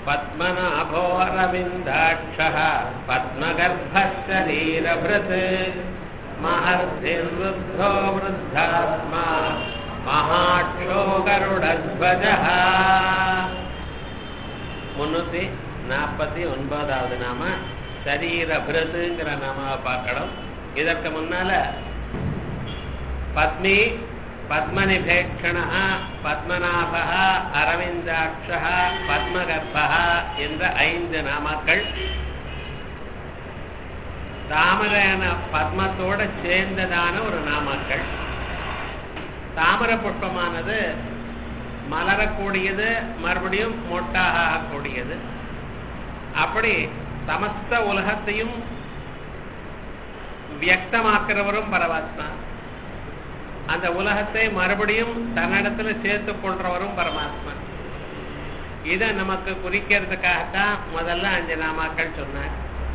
पद्मनाभोरविन्दाक्षः पद्मगर्भः शरीरभृत् महर्षिर्वृद्धो वृद्धात्मा महाक्षो गरुडध्वजः முன்னூத்தி நாற்பத்தி ஒன்பதாவது நாம சரீரபிரதுங்கிற நாமாவை பார்க்கணும் இதற்கு முன்னால பத்மி பத்மனிபேட்சண பத்மநாப அரவிந்தாட்ச பத்மகர்ப என்ற ஐந்து நாமாக்கள் தாமரையான பத்மத்தோட சேர்ந்ததான ஒரு நாமாக்கள் தாமர புஷ்பமானது மலரக்கூடியது மறுபடியும் மொட்டாக ஆகக்கூடியது அப்படி சமஸ்த உலகத்தையும் வியக்தமாக்குறவரும் பரமாத்மா அந்த உலகத்தை மறுபடியும் தன்னிடத்துல சேர்த்து கொள்றவரும் பரமாத்மா இதை நமக்கு குறிக்கிறதுக்காகத்தான் முதல்ல அஞ்சு நாமாக்கள் சொன்னார்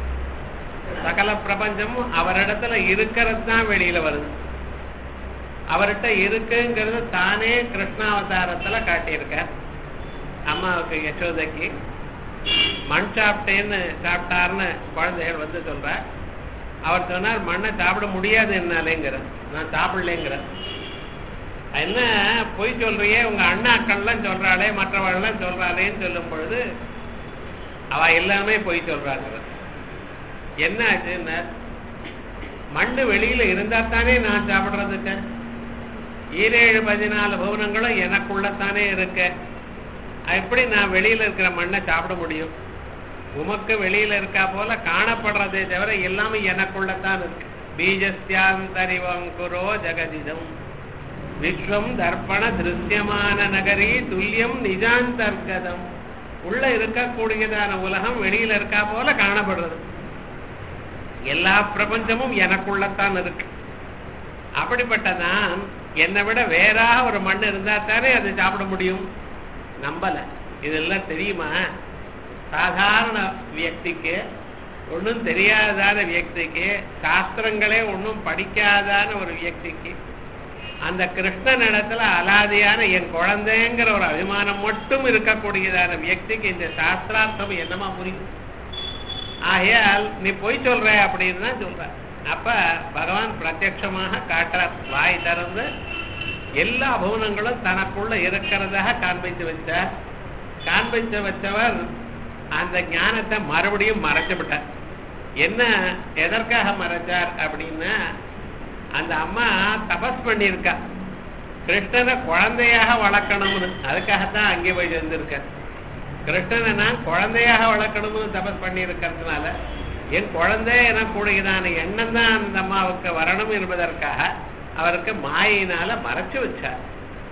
சகல பிரபஞ்சமும் அவரிடத்துல இருக்கிறது தான் வெளியில வருது அவர்கிட்ட இருக்குங்கிறது தானே கிருஷ்ணாவதாரத்துல காட்டியிருக்கார் அம்மாவுக்கு யசோதைக்கு மண் சாப்பிட்டேன்னு சாப்பிட்டாருன்னு குழந்தைகள் வந்து சொல்றார் அவர் சொன்னார் மண்ணை சாப்பிட முடியாது என்னாலேங்கிற நான் சாப்பிடலேங்கிற என்ன பொய் சொல்றியே உங்க அண்ணாக்கள்லாம் சொல்றாளே மற்றவர்கள்லாம் சொல்றாளேன்னு சொல்லும் பொழுது அவ எல்லாமே பொய் சொல்றாங்க என்ன ஆச்சுன்னா மண்ணு வெளியில இருந்தா தானே நான் சாப்பிடுறதுக்கு ஈரேழு பதினாலு பவனங்களும் எனக்குள்ளத்தானே இருக்க எப்படி நான் வெளியில இருக்கிற மண்ணை சாப்பிட முடியும் உமக்கு வெளியில இருக்கா போல காணப்படுறதே தவிர எல்லாமே எனக்குள்ளத்தான் இருக்கு பீஜஸ்தியாந்தரிவங்குரோ ஜெகதிதம் விஸ்வம் தர்ப்பண திருஷ்யமான நகரி துல்லியம் நிஜாந்தர்கதம் உள்ள இருக்கக்கூடியதான உலகம் வெளியில இருக்கா போல காணப்படுறது எல்லா பிரபஞ்சமும் எனக்குள்ளத்தான் இருக்கு அப்படிப்பட்ட நான் என்னை விட வேறாக ஒரு மண் இருந்தா தானே அதை சாப்பிட முடியும் நம்பல இதெல்லாம் தெரியுமா சாதாரண வியக்திக்கு ஒன்றும் தெரியாதான வியக்திக்கு சாஸ்திரங்களே ஒன்றும் படிக்காதான ஒரு வியக்திக்கு அந்த கிருஷ்ணன் இடத்துல அலாதியான என் குழந்தைங்கிற ஒரு அபிமானம் மட்டும் இருக்கக்கூடியதான வியக்திக்கு இந்த சாஸ்திரார்த்தம் என்னமா புரியும் ஆகையால் நீ பொய் சொல்ற அப்படின்னு தான் சொல்ற அப்ப பகவான் பிரத்யட்சமாக காட்டுறார் வாய் திறந்து எல்லா பவனங்களும் தனக்குள்ள இருக்கிறதாக காண்பித்து வச்சார் காண்பித்து வச்சவர் அந்த ஞானத்தை மறுபடியும் மறைச்சு விட்டார் என்ன எதற்காக மறைச்சார் அப்படின்னா அந்த அம்மா தபஸ் பண்ணியிருக்கா கிருஷ்ணனை குழந்தையாக வளர்க்கணும்னு அதுக்காகத்தான் அங்கே போய் சேர்ந்திருக்கார் கிருஷ்ணனை நான் குழந்தையாக வளர்க்கணும்னு தபஸ் பண்ணி இருக்கிறதுனால என் குழந்தை எனக்கூடியதான எண்ணம் தான் அந்த அம்மாவுக்கு வரணும் என்பதற்காக அவருக்கு மாயினால மறைச்சு வச்சார்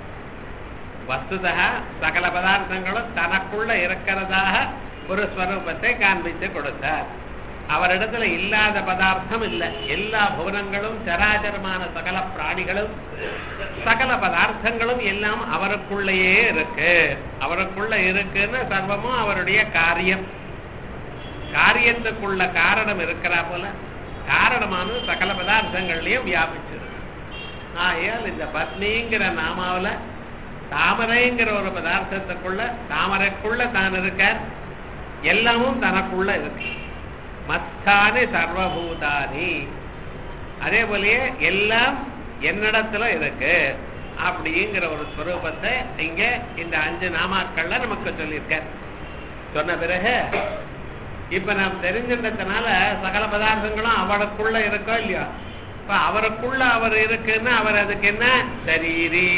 வஸ்துதா சகல பதார்த்தங்களும் தனக்குள்ள இருக்கிறதாக ஒரு ஸ்வரூபத்தை காண்பித்து கொடுத்தார் அவரிடத்துல இல்லாத பதார்த்தம் இல்லை எல்லா புவனங்களும் சராச்சரமான சகல பிராணிகளும் சகல பதார்த்தங்களும் எல்லாம் அவருக்குள்ளேயே இருக்கு அவருக்குள்ள இருக்குன்னு சர்வமும் அவருடைய காரியம் காரியத்துக்குள்ள காரணம் இருக்கிறா போல காரணமான சகல பதார்த்தங்கள்லயும் வியாபிச்சிருக்கு ஆகையால் இந்த பத்னிங்கிற நாமாவில தாமரைங்கிற ஒரு பதார்த்தத்துக்குள்ள தாமரைக்குள்ள தான் இருக்கார் எல்லாமும் தனக்குள்ள இருக்கு மத்தானி சர்வபூதானி அதே போலயே எல்லாம் என்னிடத்துல இருக்கு அப்படிங்கிற ஒரு ஸ்வரூபத்தை இங்க இந்த அஞ்சு நாமாக்கள்ல நமக்கு சொல்லியிருக்க சொன்ன பிறகு இப்ப நாம் தெரிஞ்சின்றதுனால சகல பதார்த்தங்களும் அவருக்குள்ள இருக்கோ இல்லையோ இப்ப அவருக்குள்ள அவர் இருக்குன்னா அவர் அதுக்கு என்ன சரீரி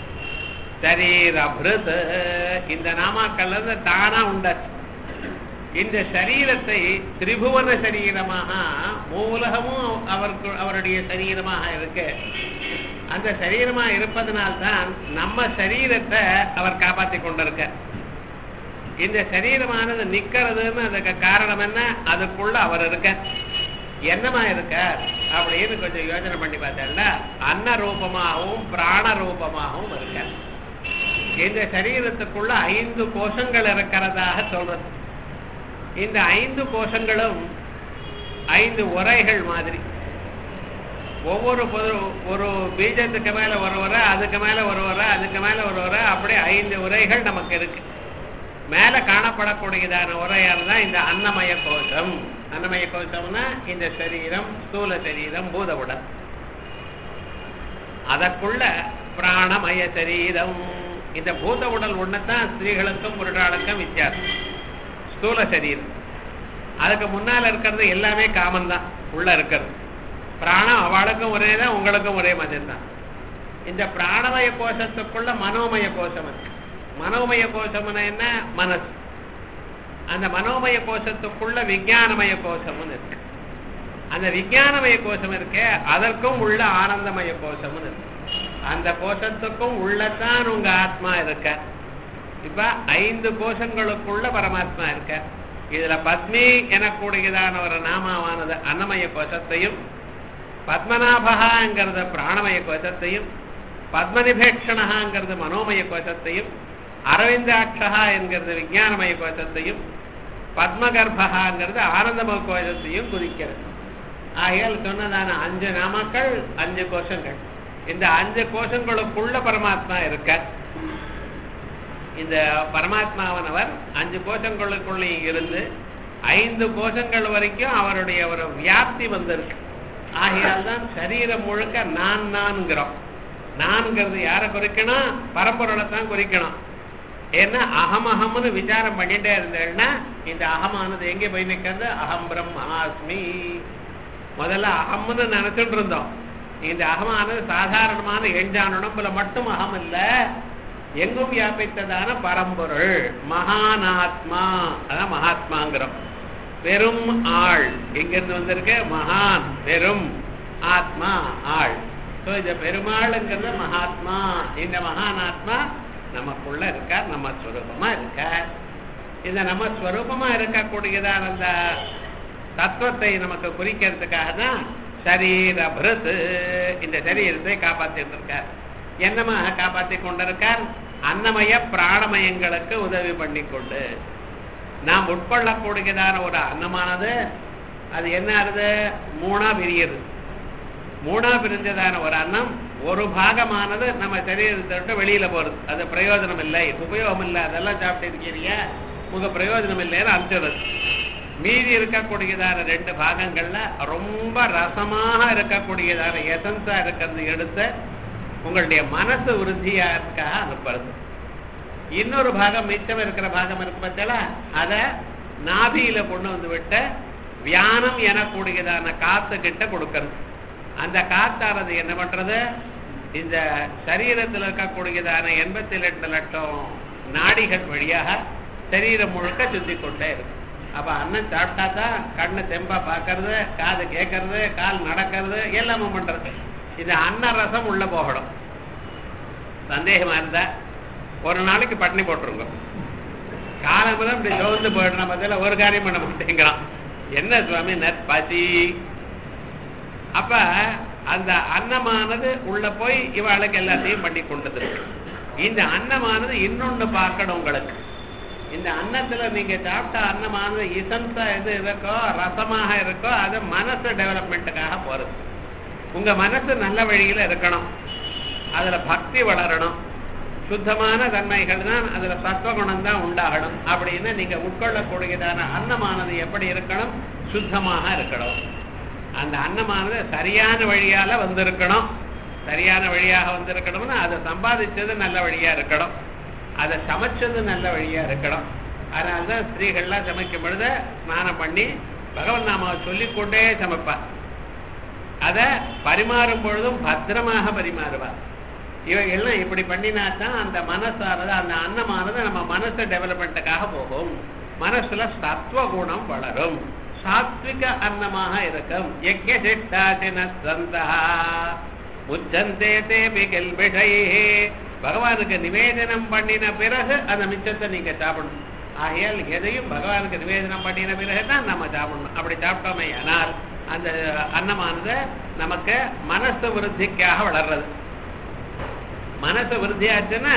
சரீரபிருத் இந்த நாமாக்கள்ல இருந்து தானா உண்டாச்சு இந்த சரீரத்தை திரிபுவன சரீரமாக மூலகமும் அவருக்கு அவருடைய சரீரமாக இருக்கு அந்த சரீரமா இருப்பதனால்தான் நம்ம சரீரத்தை அவர் காப்பாத்தி கொண்டிருக்க இந்த சரீரமானது நிக்கிறதுன்னு அதுக்கு காரணம் என்ன அதுக்குள்ள அவர் இருக்க என்னமா இருக்கார் அப்படின்னு கொஞ்சம் யோசனை பண்ணி பார்த்தேன்ல அன்ன ரூபமாகவும் பிராண ரூபமாகவும் இருக்கார் இந்த சரீரத்துக்குள்ள ஐந்து கோஷங்கள் இருக்கிறதாக சொல்றது இந்த ஐந்து கோஷங்களும் ஐந்து உரைகள் மாதிரி ஒவ்வொரு பொது- ஒரு பீஜத்துக்கு மேல ஒரு உரை அதுக்கு மேல ஒரு உரை அதுக்கு மேல ஒரு உரை அப்படியே ஐந்து உரைகள் நமக்கு இருக்கு மேல காணப்படக்கூடியதான உரையால் தான் இந்த அன்னமய கோஷம் அன்னமய கோஷம்னா இந்த சரீரம் ஸ்தூல சரீரம் பூத உடல் அதற்குள்ள பிராணமய சரீரம் இந்த பூத உடல் ஒண்ணுதான் ஸ்திரீகளுக்கும் புருஷாளுக்கும் வித்தியாசம் ஸ்தூல சரீரம் அதுக்கு முன்னால இருக்கிறது எல்லாமே காமன் தான் உள்ள இருக்கிறது பிராணம் அவளுக்கும் ஒரே தான் உங்களுக்கும் ஒரே மாதிரி தான் இந்த பிராணமய கோஷத்துக்குள்ள மனோமய கோஷம் இருக்கு மனோமய கோஷம்னா என்ன மனசு அந்த மனோமய கோஷத்துக்குள்ள விஞ்ஞானமய கோஷம்னு இருக்கு அந்த விஞ்ஞானமய கோஷம் இருக்கே அதற்கும் உள்ள ஆனந்தமய கோஷம்னு இருக்கு அந்த கோஷத்துக்கும் உள்ளதான் உங்க ஆத்மா இருக்க இப்ப ஐந்து கோஷங்களுக்குள்ள பரமாத்மா இருக்க இதுல பத்மி எனக்கூடியதான ஒரு நாமாவானது அன்னமய கோஷத்தையும் பத்மநாபகாங்கிறத பிராணமய கோஷத்தையும் பத்மனிபேட்சணகாங்கிறது மனோமய கோஷத்தையும் அரவிந்தாட்சகா என்கிறது விஞ்ஞானமய கோஷத்தையும் பத்மகர்பகாங்கிறது ஆனந்தமய கோஷத்தையும் குறிக்கிறது ஆகையால் சொன்னதான அஞ்சு நாமக்கள் அஞ்சு கோஷங்கள் இந்த அஞ்சு கோஷங்களுக்குள்ள பரமாத்மா இருக்க இந்த பரமாத்மாவனவர் அஞ்சு கோஷங்களுக்குள்ளே இருந்து ஐந்து கோஷங்கள் வரைக்கும் அவருடைய ஒரு வியாப்தி வந்திருக்கு ஆகையால் தான் சரீரம் முழுக்க நான் நான்கிறோம் நான்கிறது யாரை குறிக்கணும் பரம்பொருளை தான் குறிக்கணும் ஏன்னா அகம் அகம்னு விசாரம் பண்ணிட்டே இருந்தேன்னா இந்த அகமானது எங்கே போய் நிற்கிறது அகம் பிரம்மாஸ்மி முதல்ல அகம்னு நினைச்சிட்டு இருந்தோம் இந்த அகமானது சாதாரணமான எஞ்சான உடம்புல மட்டும் அகம் இல்ல எங்கும் வியாபித்ததான பரம்பொருள் மகானாத்மா அதான் மகாத்மாங்கிறோம் பெரும் ஆள் எங்கிருந்து வந்திருக்கு மகான் பெரும் ஆத்மா ஆள் ஸோ இந்த பெருமாளுங்கிறது மகாத்மா இந்த மகானாத்மா நமக்குள்ள இருக்கார் நம்ம ஸ்வரூபமா இருக்கார் இந்த நம்ம ஸ்வரூபமா இருக்கக்கூடியதான அந்த தத்துவத்தை நமக்கு குறிக்கிறதுக்காக தான் சரீர பிரத் இந்த சரீரத்தை காப்பாத்திட்டு இருக்கார் என்னமாக காப்பாத்தி கொண்டிருக்கார் அன்னமய பிராணமயங்களுக்கு உதவி பண்ணி கொண்டு நாம் உட்கொள்ளக்கூடியதான ஒரு அன்னமானது அது என்ன ஆகுது மூணா பிரியுது மூணா பிரிஞ்சதான ஒரு அன்னம் ஒரு பாகமானது நம்ம சரீரத்தை விட்டு வெளியில போறது அது பிரயோஜனம் இல்லை உபயோகம் இல்லை அதெல்லாம் சாப்பிட்டு இருக்கிறீங்க உங்க பிரயோஜனம் இல்லைன்னு அனுப்பிச்சிடுறது மீதி இருக்கக்கூடியதான ரெண்டு பாகங்கள்ல ரொம்ப ரசமாக இருக்கக்கூடியதான எசன்ஸா இருக்கிறது எடுத்து உங்களுடைய மனசு விருத்தியாக்காக அனுப்புறது இன்னொரு பாகம் மிச்சம் இருக்கிற பாகம் இருக்கு பார்த்தீங்களா அதை நாபியில கொண்டு வந்து விட்டு வியானம் எனக்கூடியதான காத்து கிட்ட கொடுக்கறது அந்த காத்தானது என்ன பண்றது இந்த சரீரத்தில் இருக்கக்கூடியதான எண்பத்தி ரெண்டு லட்சம் நாடிகள் வழியாக சரீரம் முழுக்க சுத்தி கொண்டே இருக்கு அப்ப அண்ணன் சாப்பிட்டா தான் கண்ணு தெம்பா பார்க்கறது காது கேட்கறது கால் நடக்கிறது எல்லாமே பண்றது இது அன்ன ரசம் உள்ள போகணும் சந்தேகமா இருந்தா ஒரு நாளைக்கு பட்டினி போட்டுருங்க காலம் தான் இப்படி சோர்ந்து போயிடுறான் பதில ஒரு காரியம் பண்ண மாட்டேங்கிறான் என்ன சுவாமி நற்பசி அப்ப அந்த அன்னமானது உள்ள போய் இவாளுக்கு எல்லாத்தையும் பண்ணி கொண்டது இந்த அன்னமானது இன்னொன்னு பார்க்கணும் உங்களுக்கு இந்த அன்னத்துல நீங்க சாப்பிட்ட அன்னமானது இசம்சா எது இருக்கோ ரசமாக இருக்கோ அது மனசு டெவலப்மெண்ட்டுக்காக போறது உங்க மனசு நல்ல வழியில இருக்கணும் அதுல பக்தி வளரணும் சுத்தமான தன்மைகள் தான் அதுல சத்வகுணம் தான் உண்டாகணும் அப்படின்னு நீங்க உட்கொள்ளக்கூடியதான அன்னமானது எப்படி இருக்கணும் சுத்தமாக இருக்கணும் அந்த அன்னமானது சரியான வழியால வந்திருக்கணும் சரியான வழியாக வந்திருக்கணும்னா அதை சம்பாதிச்சது நல்ல வழியா இருக்கணும் அதை சமைச்சது நல்ல வழியா இருக்கணும் அதனால்தான் ஸ்திரீகள்லாம் சமைக்கும் பொழுது ஸ்நானம் பண்ணி பகவன் நாமாவை சொல்லிக்கொண்டே சமைப்பார் அதை பரிமாறும் பொழுதும் பத்திரமாக பரிமாறுவார் இவைகள்லாம் இப்படி பண்ணினா தான் அந்த மனசானது அந்த அன்னமானது நம்ம மனசு டெவலப்மெண்ட்டுக்காக போகும் மனசுல சத்துவ குணம் வளரும் சாத்விக அன்னமாக இருக்கும் யஜ்ஞசிஷ்டாசின சந்தா உச்சந்தே தேபி கல்பிஷையே பகவானுக்கு நிவேதனம் பண்ணின பிறகு அந்த மிச்சத்தை நீங்க சாப்பிடணும் ஆகையால் எதையும் பகவானுக்கு நிவேதனம் பண்ணின பிறகு தான் நம்ம சாப்பிடணும் அப்படி சாப்பிட்டோமே ஆனால் அந்த அன்னமானது நமக்கு மனசு விருத்திக்காக வளர்றது மனசு விருத்தியாச்சுன்னா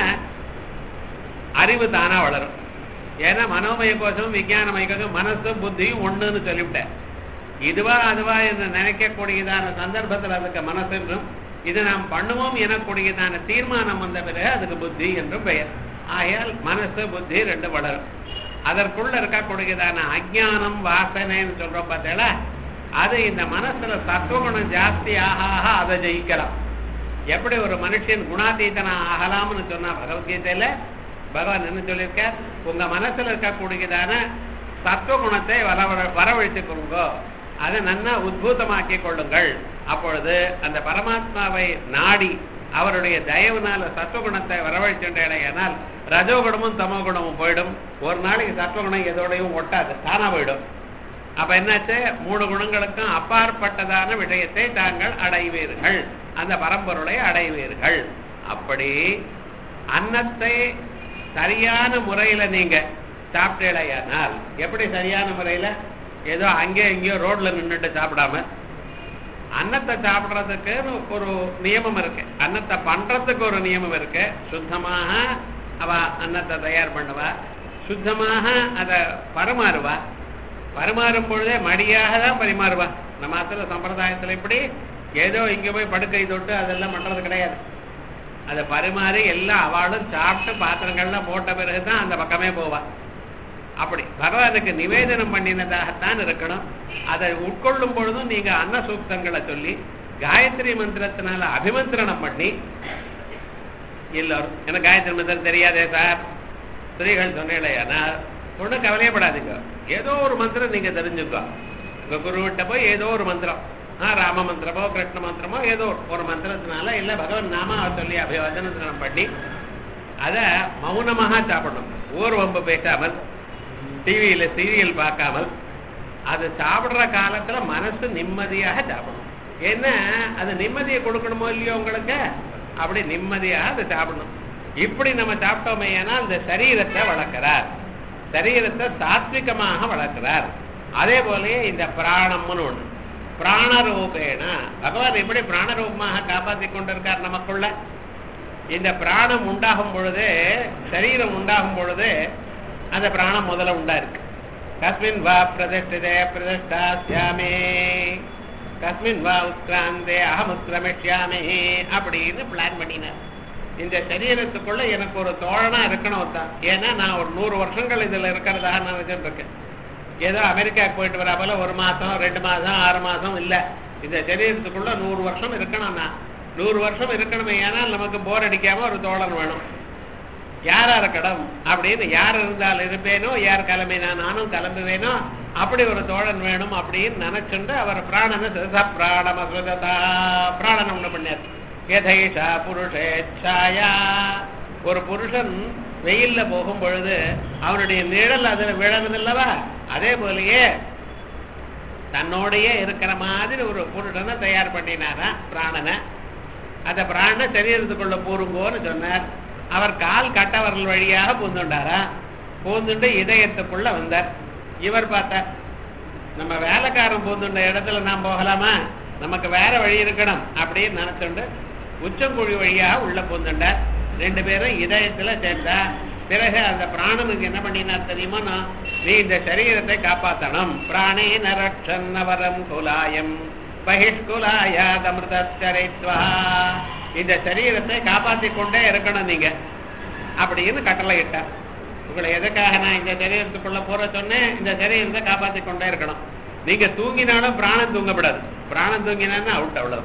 அறிவு தானா வளரும் ஏன்னா மனோமய கோஷமும் விஞ்ஞானமய கோஷம் மனசும் புத்தியும் ஒண்ணுன்னு சொல்லிவிட்டேன் இதுவா அதுவா என்று நினைக்கக்கூடியதான சந்தர்ப்பத்தில் அதுக்கு மனசு என்றும் இது நாம் பண்ணுவோம் எனக்கூடியதான தீர்மானம் வந்த பிறகு அதுக்கு புத்தி என்றும் பெயர் ஆகையால் மனசு புத்தி ரெண்டு வளரும் அதற்குள்ள இருக்கக்கூடியதான அஜ்ஞானம் வாசனைன்னு சொல்றோம் பார்த்தீங்களா அது இந்த மனசுல சத்துவகுணம் ஜாஸ்தி ஆக ஆக அதை ஜெயிக்கலாம் எப்படி ஒரு மனுஷன் குணாதீதனா ஆகலாம்னு சொன்னா பகவத்கீதையில பகவான் என்ன சொல்லியிருக்கார் உங்க மனசுல இருக்கக்கூடியதான சத்துவகுணத்தை வர வரவழைத்துக் கொள்ளுங்கோ அதை நன்னா உத்பூதமாக்கி கொள்ளுங்கள் அப்பொழுது அந்த பரமாத்மாவை நாடி அவருடைய தயவுனால சத்துவகுணத்தை வரவழைச்சுட்டேனால் ரஜோகுணமும் தமோகுணமும் போயிடும் ஒரு நாளைக்கு சத்துவகுணம் எதோடையும் ஒட்டாது தானா போயிடும் அப்ப என்னாச்சு மூணு குணங்களுக்கும் அப்பாற்பட்டதான விஷயத்தை தாங்கள் அடைவீர்கள் அந்த பரம்பொருளை அடைவீர்கள் அப்படி அன்னத்தை சரியான முறையில நீங்க சாப்பிட்டேடையானால் எப்படி சரியான முறையில ஏதோ அங்கே எங்கேயோ ரோட்ல நின்றுட்டு சாப்பிடாம அன்னத்தை சாப்பிடுறதுக்கு ஒரு நியமம் இருக்கு அன்னத்தை பண்றதுக்கு ஒரு நியமம் இருக்கு சுத்தமாக அவ அன்னத்தை தயார் பண்ணுவா சுத்தமாக அதை பரிமாறுவா பரிமாறும் பொழுதே மடியாக தான் பரிமாறுவா நம்ம அசல சம்பிரதாயத்துல இப்படி ஏதோ இங்க போய் படுக்கை தொட்டு அதெல்லாம் பண்றது கிடையாது அதை பரிமாறி எல்லாம் அவளும் சாப்பிட்டு பாத்திரங்கள்லாம் போட்ட பிறகுதான் அந்த பக்கமே போவா அப்படி பகவானுக்கு நிவேதனம் பண்ணினதாகத்தான் இருக்கணும் அதை உட்கொள்ளும் பொழுதும் நீங்க அன்ன சூக்தங்களை சொல்லி காயத்ரி மந்திரத்தினால அபிமந்திரணம் பண்ணி எல்லாரும் எனக்கு காயத்ரி மந்திரம் தெரியாதே சார் ஸ்திரீகள் சொன்னேன் ஒன்றும் கவலையப்படாதீங்க ஏதோ ஒரு மந்திரம் நீங்க தெரிஞ்சுக்கோ உங்க குருவிட்ட போய் ஏதோ ஒரு மந்திரம் ஆ ராம மந்திரமோ கிருஷ்ண மந்திரமோ ஏதோ ஒரு மந்திரத்தினால இல்ல பகவான் நாம சொல்லி அபிவதனம் பண்ணி அதை மௌனமாக சாப்பிடணும் ஊர்வம்பு பேசாமல் டிவியில சீரியல் பார்க்காமல் அது சாப்பிடுற காலத்துல மனசு நிம்மதியாக சாப்பிடணும் ஏன்னா அது நிம்மதியை கொடுக்கணுமோ இல்லையோ உங்களுக்கு அப்படி நிம்மதியாக அதை சாப்பிடணும் இப்படி நம்ம சாப்பிட்டோமே ஏன்னா அந்த சரீரத்தை வளர்க்கிறார் சரீரத்தை சாத்விகமாக வளர்க்கிறார் அதே போலயே இந்த பிராணம்னு ஒண்ணு பிராணரூபேன பகவான் எப்படி பிராணரூபமாக காப்பாற்றி கொண்டிருக்கார் நமக்குள்ள இந்த பிராணம் உண்டாகும் பொழுது சரீரம் உண்டாகும் பொழுது அந்த பிராணம் முதல்ல உண்டா இருக்கு கஸ்மின் வா பிரதிஷ்டிதே பிரதிஷ்டாசியாமே கஸ்மின் வா உத்கிராந்தே அகம் உத்கிரமிஷ்யாமே அப்படின்னு பிளான் பண்ணினார் இந்த சரீரத்துக்குள்ள எனக்கு ஒரு தோழனா இருக்கணும் தான் ஏன்னா நான் ஒரு நூறு வருஷங்கள் இதுல இருக்கிறதா நான் நினைச்சிட்டு இருக்கேன் ஏதோ அமெரிக்காவுக்கு போயிட்டு வரா போல ஒரு மாசம் ரெண்டு மாசம் ஆறு மாசம் இல்ல இந்த சரீரத்துக்குள்ள நூறு வருஷம் இருக்கணும் நான் நூறு வருஷம் இருக்கணுமே ஏன்னால் நமக்கு போர் அடிக்காம ஒரு தோழன் வேணும் யாரா இருக்கணும் அப்படின்னு யார் இருந்தால் இருப்பேனோ யார் கிளம்பினா நானும் கிளம்புவேனோ அப்படி ஒரு தோழன் வேணும் அப்படின்னு நினைச்சுண்டு அவர் பிராணன பிராணமசுதா பிராணனம் ஒண்ணு பண்ணார் எதைஷா புருஷேச்சாயா ஒரு புருஷன் வெயில்ல போகும் பொழுது அவனுடைய நிழல் அதுல விழறதில்லவா அதே போலயே தன்னோடையே இருக்கிற மாதிரி ஒரு புருஷனை தயார் பண்ணினாரா பிராணனை அந்த பிராண சரீரத்துக்குள்ள பூருங்கோன்னு சொன்னார் அவர் கால் கட்டவர்கள் வழியாக பூந்துண்டாரா பூந்துண்டு இதயத்துக்குள்ள வந்தார் இவர் பார்த்தார் நம்ம வேலைக்காரன் பூந்துண்ட இடத்துல நாம் போகலாமா நமக்கு வேற வழி இருக்கணும் அப்படின்னு நினைச்சுண்டு உச்சங்குழி வழியாக உள்ள பூந்துண்டார் ரெண்டு பேரும் இதயத்துல சேர்ந்தா பிறகு அந்த பிராணனுக்கு என்ன பண்ணினார் தெரியுமா நான் நீ இந்த சரீரத்தை காப்பாத்தணும் பிராணே நரட்சன் நவரம் குலாயம் பகிஷ்குலாயாதமிருதரித்வா இந்த சரீரத்தை காப்பாத்தி கொண்டே இருக்கணும் நீங்க அப்படின்னு கட்டளை இட்டார் உங்களை எதுக்காக நான் இந்த சரீரத்துக்குள்ள போற சொன்னேன் இந்த சரீரத்தை காப்பாத்தி கொண்டே இருக்கணும் நீங்க தூங்கினாலும் பிராணம் தூங்கப்படாது பிராணம் தூங்கினா அவுட் அவ்வளவு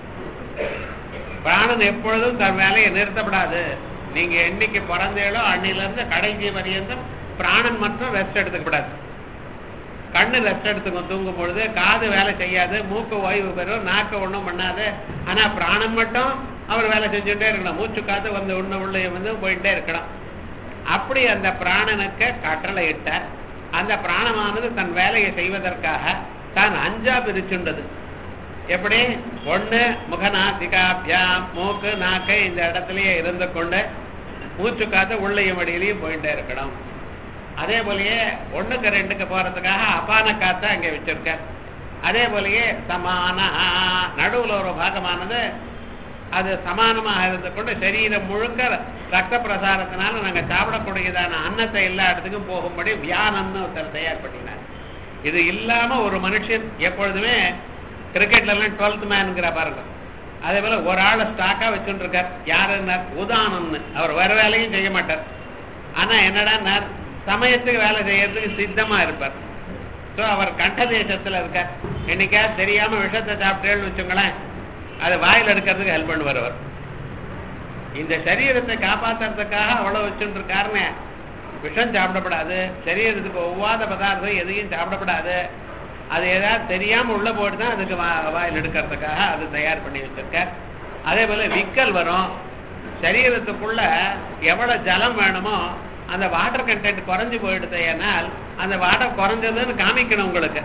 பிராணன் எப்பொழுதும் தன் வேலையை நிறுத்தப்படாது நீங்க என்னைக்கு பிறந்தேளோ அன்னில இருந்து கடைசி வரையும் பிராணன் மட்டும் ரெஸ்ட் எடுத்துக்கப்படாது கண்ணு ரெஸ்ட் எடுத்துக்கும் தூங்கும் பொழுது காது வேலை செய்யாது மூக்கு ஓய்வு பெறும் நாக்கு ஒன்றும் பண்ணாது ஆனா பிராணம் மட்டும் அவர் வேலை செஞ்சுட்டே இருக்கணும் மூச்சு காத்து வந்து உள்ள உள்ள வந்து போயிட்டே இருக்கணும் அப்படி அந்த பிராணனுக்கு கட்டளை இட்ட அந்த பிராணமானது தன் வேலையை செய்வதற்காக தான் அஞ்சா பிரிச்சுண்டது எப்படி ஒண்ணு முகநாசிகாபியாம் மூக்கு நாக்கு இந்த இடத்துலயே இருந்து கொண்டு மூச்சு காத்து உள்ளையும் வடியிலையும் போயிட்டே இருக்கணும் அதே போலயே ஒண்ணுக்கு ரெண்டுக்கு போறதுக்காக அபான காத்த அங்கே வச்சிருக்க அதே போலயே சமான நடுவுல ஒரு பாகமானது அது சமானமாக இருந்து கொண்டு சரீரம் முழுக்க ரத்த பிரசாரத்தினால நாங்க சாப்பிடக்கூடியதான அன்னத்தை எல்லா இடத்துக்கும் போகும்படி வியானம்னு ஒருத்தர் தயார் பண்ணினார் இது இல்லாம ஒரு மனுஷன் எப்பொழுதுமே கிரிக்கெட்ல எல்லாம் டுவெல்த் மேனுங்கிற பாருங்க அதே போல ஒரு ஆளை ஸ்டாக்கா வச்சுட்டு இருக்கார் யாருன்னா உதானம்னு அவர் வேற வேலையும் செய்ய மாட்டார் ஆனா என்னடா சமயத்துக்கு வேலை செய்யறதுக்கு சித்தமா இருப்பார் ஸோ அவர் கண்ட தேசத்துல இருக்கார் என்னைக்கா தெரியாம விஷத்தை சாப்பிட்டேன்னு வச்சுங்களேன் அது வாயில் எடுக்கிறதுக்கு ஹெல்ப் பண்ணுவார் அவர் இந்த சரீரத்தை காப்பாத்துறதுக்காக அவ்வளவு வச்சுட்டு இருக்காருன்னு விஷம் சாப்பிடப்படாது சரீரத்துக்கு ஒவ்வாத பதார்த்தம் எதையும் சாப்பிடப்படாது அது ஏதாவது தெரியாம உள்ள போட்டு தான் அதுக்கு வா- வாயில் எடுக்கிறதுக்காக அது தயார் பண்ணி வச்சிருக்க அதே போல விக்கல் வரும் சரீரத்துக்குள்ள எவ்வளவு ஜலம் வேணுமோ அந்த வாட்டர் கண்டென்ட் குறைஞ்சு போயிடுது ஏனால் அந்த வாட்டர் குறைஞ்சதுன்னு காமிக்கணும் உங்களுக்கு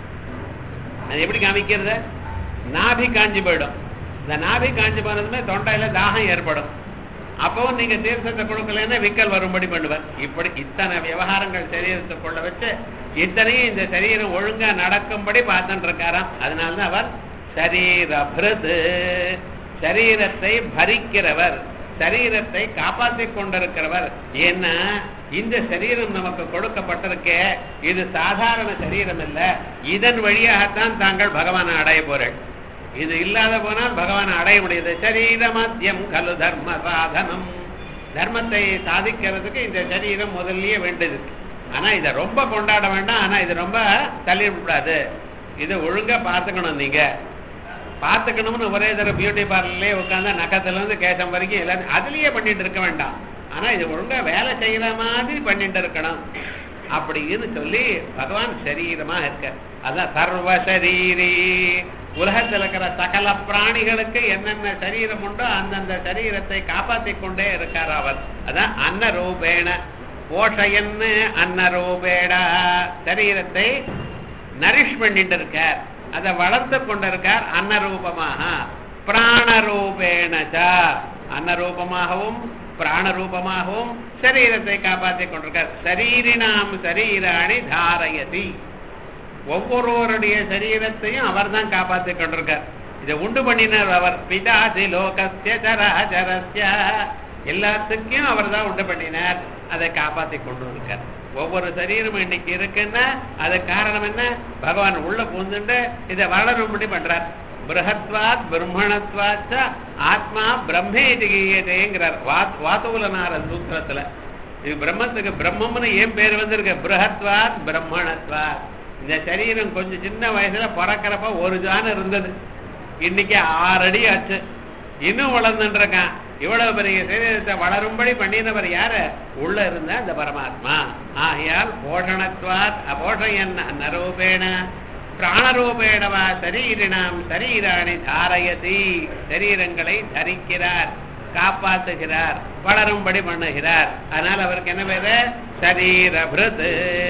அது எப்படி காமிக்கிறது நாபி காஞ்சி போயிடும் இந்த நாபி காஞ்சி போனதுமே தொண்டையில தாகம் ஏற்படும் அப்பவும் நீங்க தீர்த்தத்தை கொடுக்கலன்னா விக்கல் வரும்படி பண்ணுவார் இப்படி இத்தனை விவகாரங்கள் சரீரத்துக்குள்ள வச்சு இத்தனையும் இந்த சரீரம் ஒழுங்கா நடக்கும்படி பார்த்துட்டு இருக்காராம் அதனாலதான் அவர் சரீரபிருது சரீரத்தை பரிக்கிறவர் சரீரத்தை காப்பாற்றிக் கொண்டிருக்கிறவர் ஏன்னா இந்த சரீரம் நமக்கு கொடுக்கப்பட்டிருக்கே இது சாதாரண சரீரம் இல்ல இதன் வழியாகத்தான் தாங்கள் பகவானை அடைய போறேன் இது இல்லாத போனால் பகவானை அடைய முடியாது சரீர மத்தியம் கலு தர்ம சாதனம் தர்மத்தை சாதிக்கிறதுக்கு இந்த சரீரம் முதல்லயே வேண்டியது ஆனா இதை ரொம்ப கொண்டாட வேண்டாம் ஆனா இது ரொம்ப தள்ளிவிடாது இதை ஒழுங்கா பார்த்துக்கணும் நீங்க பார்த்துக்கணும்னு ஒரே தடவை பியூட்டி பார்லர்லயே உட்காந்து நக்கத்துல இருந்து கேசம் வரைக்கும் எல்லாத்தையும் அதுலயே பண்ணிட்டு இருக்க வேண்டாம் ஆனா இது ஒழுங்கா வேலை செய்யற மாதிரி பண்ணிட்டு இருக்கணும் அப்படின்னு சொல்லி பகவான் சரீரமா இருக்க அதான் சர்வ சரீரி உலகத்தில் இருக்கிற சகல பிராணிகளுக்கு என்னென்ன சரீரம் உண்டோ அந்தந்த சரீரத்தை காப்பாற்றிக் கொண்டே இருக்கார் அவர் அதான் அன்னரூபேண போஷயன்னு அன்னரூபேடா சரீரத்தை நரிஷ் பண்ணிட்டு இருக்கார் அதை வளர்த்து கொண்டிருக்கார் அன்னரூபமாக பிராணரூபேண அன்னரூபமாகவும் பிராணரூபமாகவும் சரீரத்தை காப்பாற்றிக் கொண்டிருக்கார் சரீரினாம் சரீராணி தாரயதி ஒவ்வொருவருடைய சரீரத்தையும் அவர் தான் காப்பாற்றிக் கொண்டிருக்கார் இதை உண்டு பண்ணினார் அவர் பிதாதி லோகஸ்ய சராச்சரஸ்ய எல்லாத்துக்கும் அவர் தான் உண்டு பண்ணினார் அதை காப்பாத்தி கொண்டு இருக்கார் ஒவ்வொரு சரீரமும் இன்னைக்கு இருக்குன்னா அது காரணம் என்ன பகவான் உள்ள பூந்துண்டு இதை வளரும்படி பண்றார் பிரகத்வாத் பிரம்மணத்வாச்ச ஆத்மா பிரம்மேதி கீயதேங்கிறார் வாத் வாத்துலனார சூத்திரத்துல இது பிரம்மத்துக்கு பிரம்மம்னு ஏன் பேர் வந்திருக்கு பிரகத்வாத் பிரம்மணத்வாத் இந்த சரீரம் கொஞ்சம் சின்ன வயசுல பிறக்கிறப்ப ஒரு ஜான் இருந்தது இன்னைக்கு ஆறு அடி ஆச்சு இன்னும் வளர்ந்துட்டு இருக்கான் இவ்வளவு பெரிய சரீரத்தை வளரும்படி பண்ணினவர் யாரு உள்ள இருந்த அந்த பரமாத்மா ஆகையால் போஷணத்வாத் அபோஷயன் நரூபேண பிராணரூபேணவா சரீரினாம் சரீராணி தாரயதி சரீரங்களை தரிக்கிறார் காப்பாத்துகிறார் வளரும்படி பண்ணுகிறார் அதனால அவருக்கு என்ன பேரு சரீரபிருத்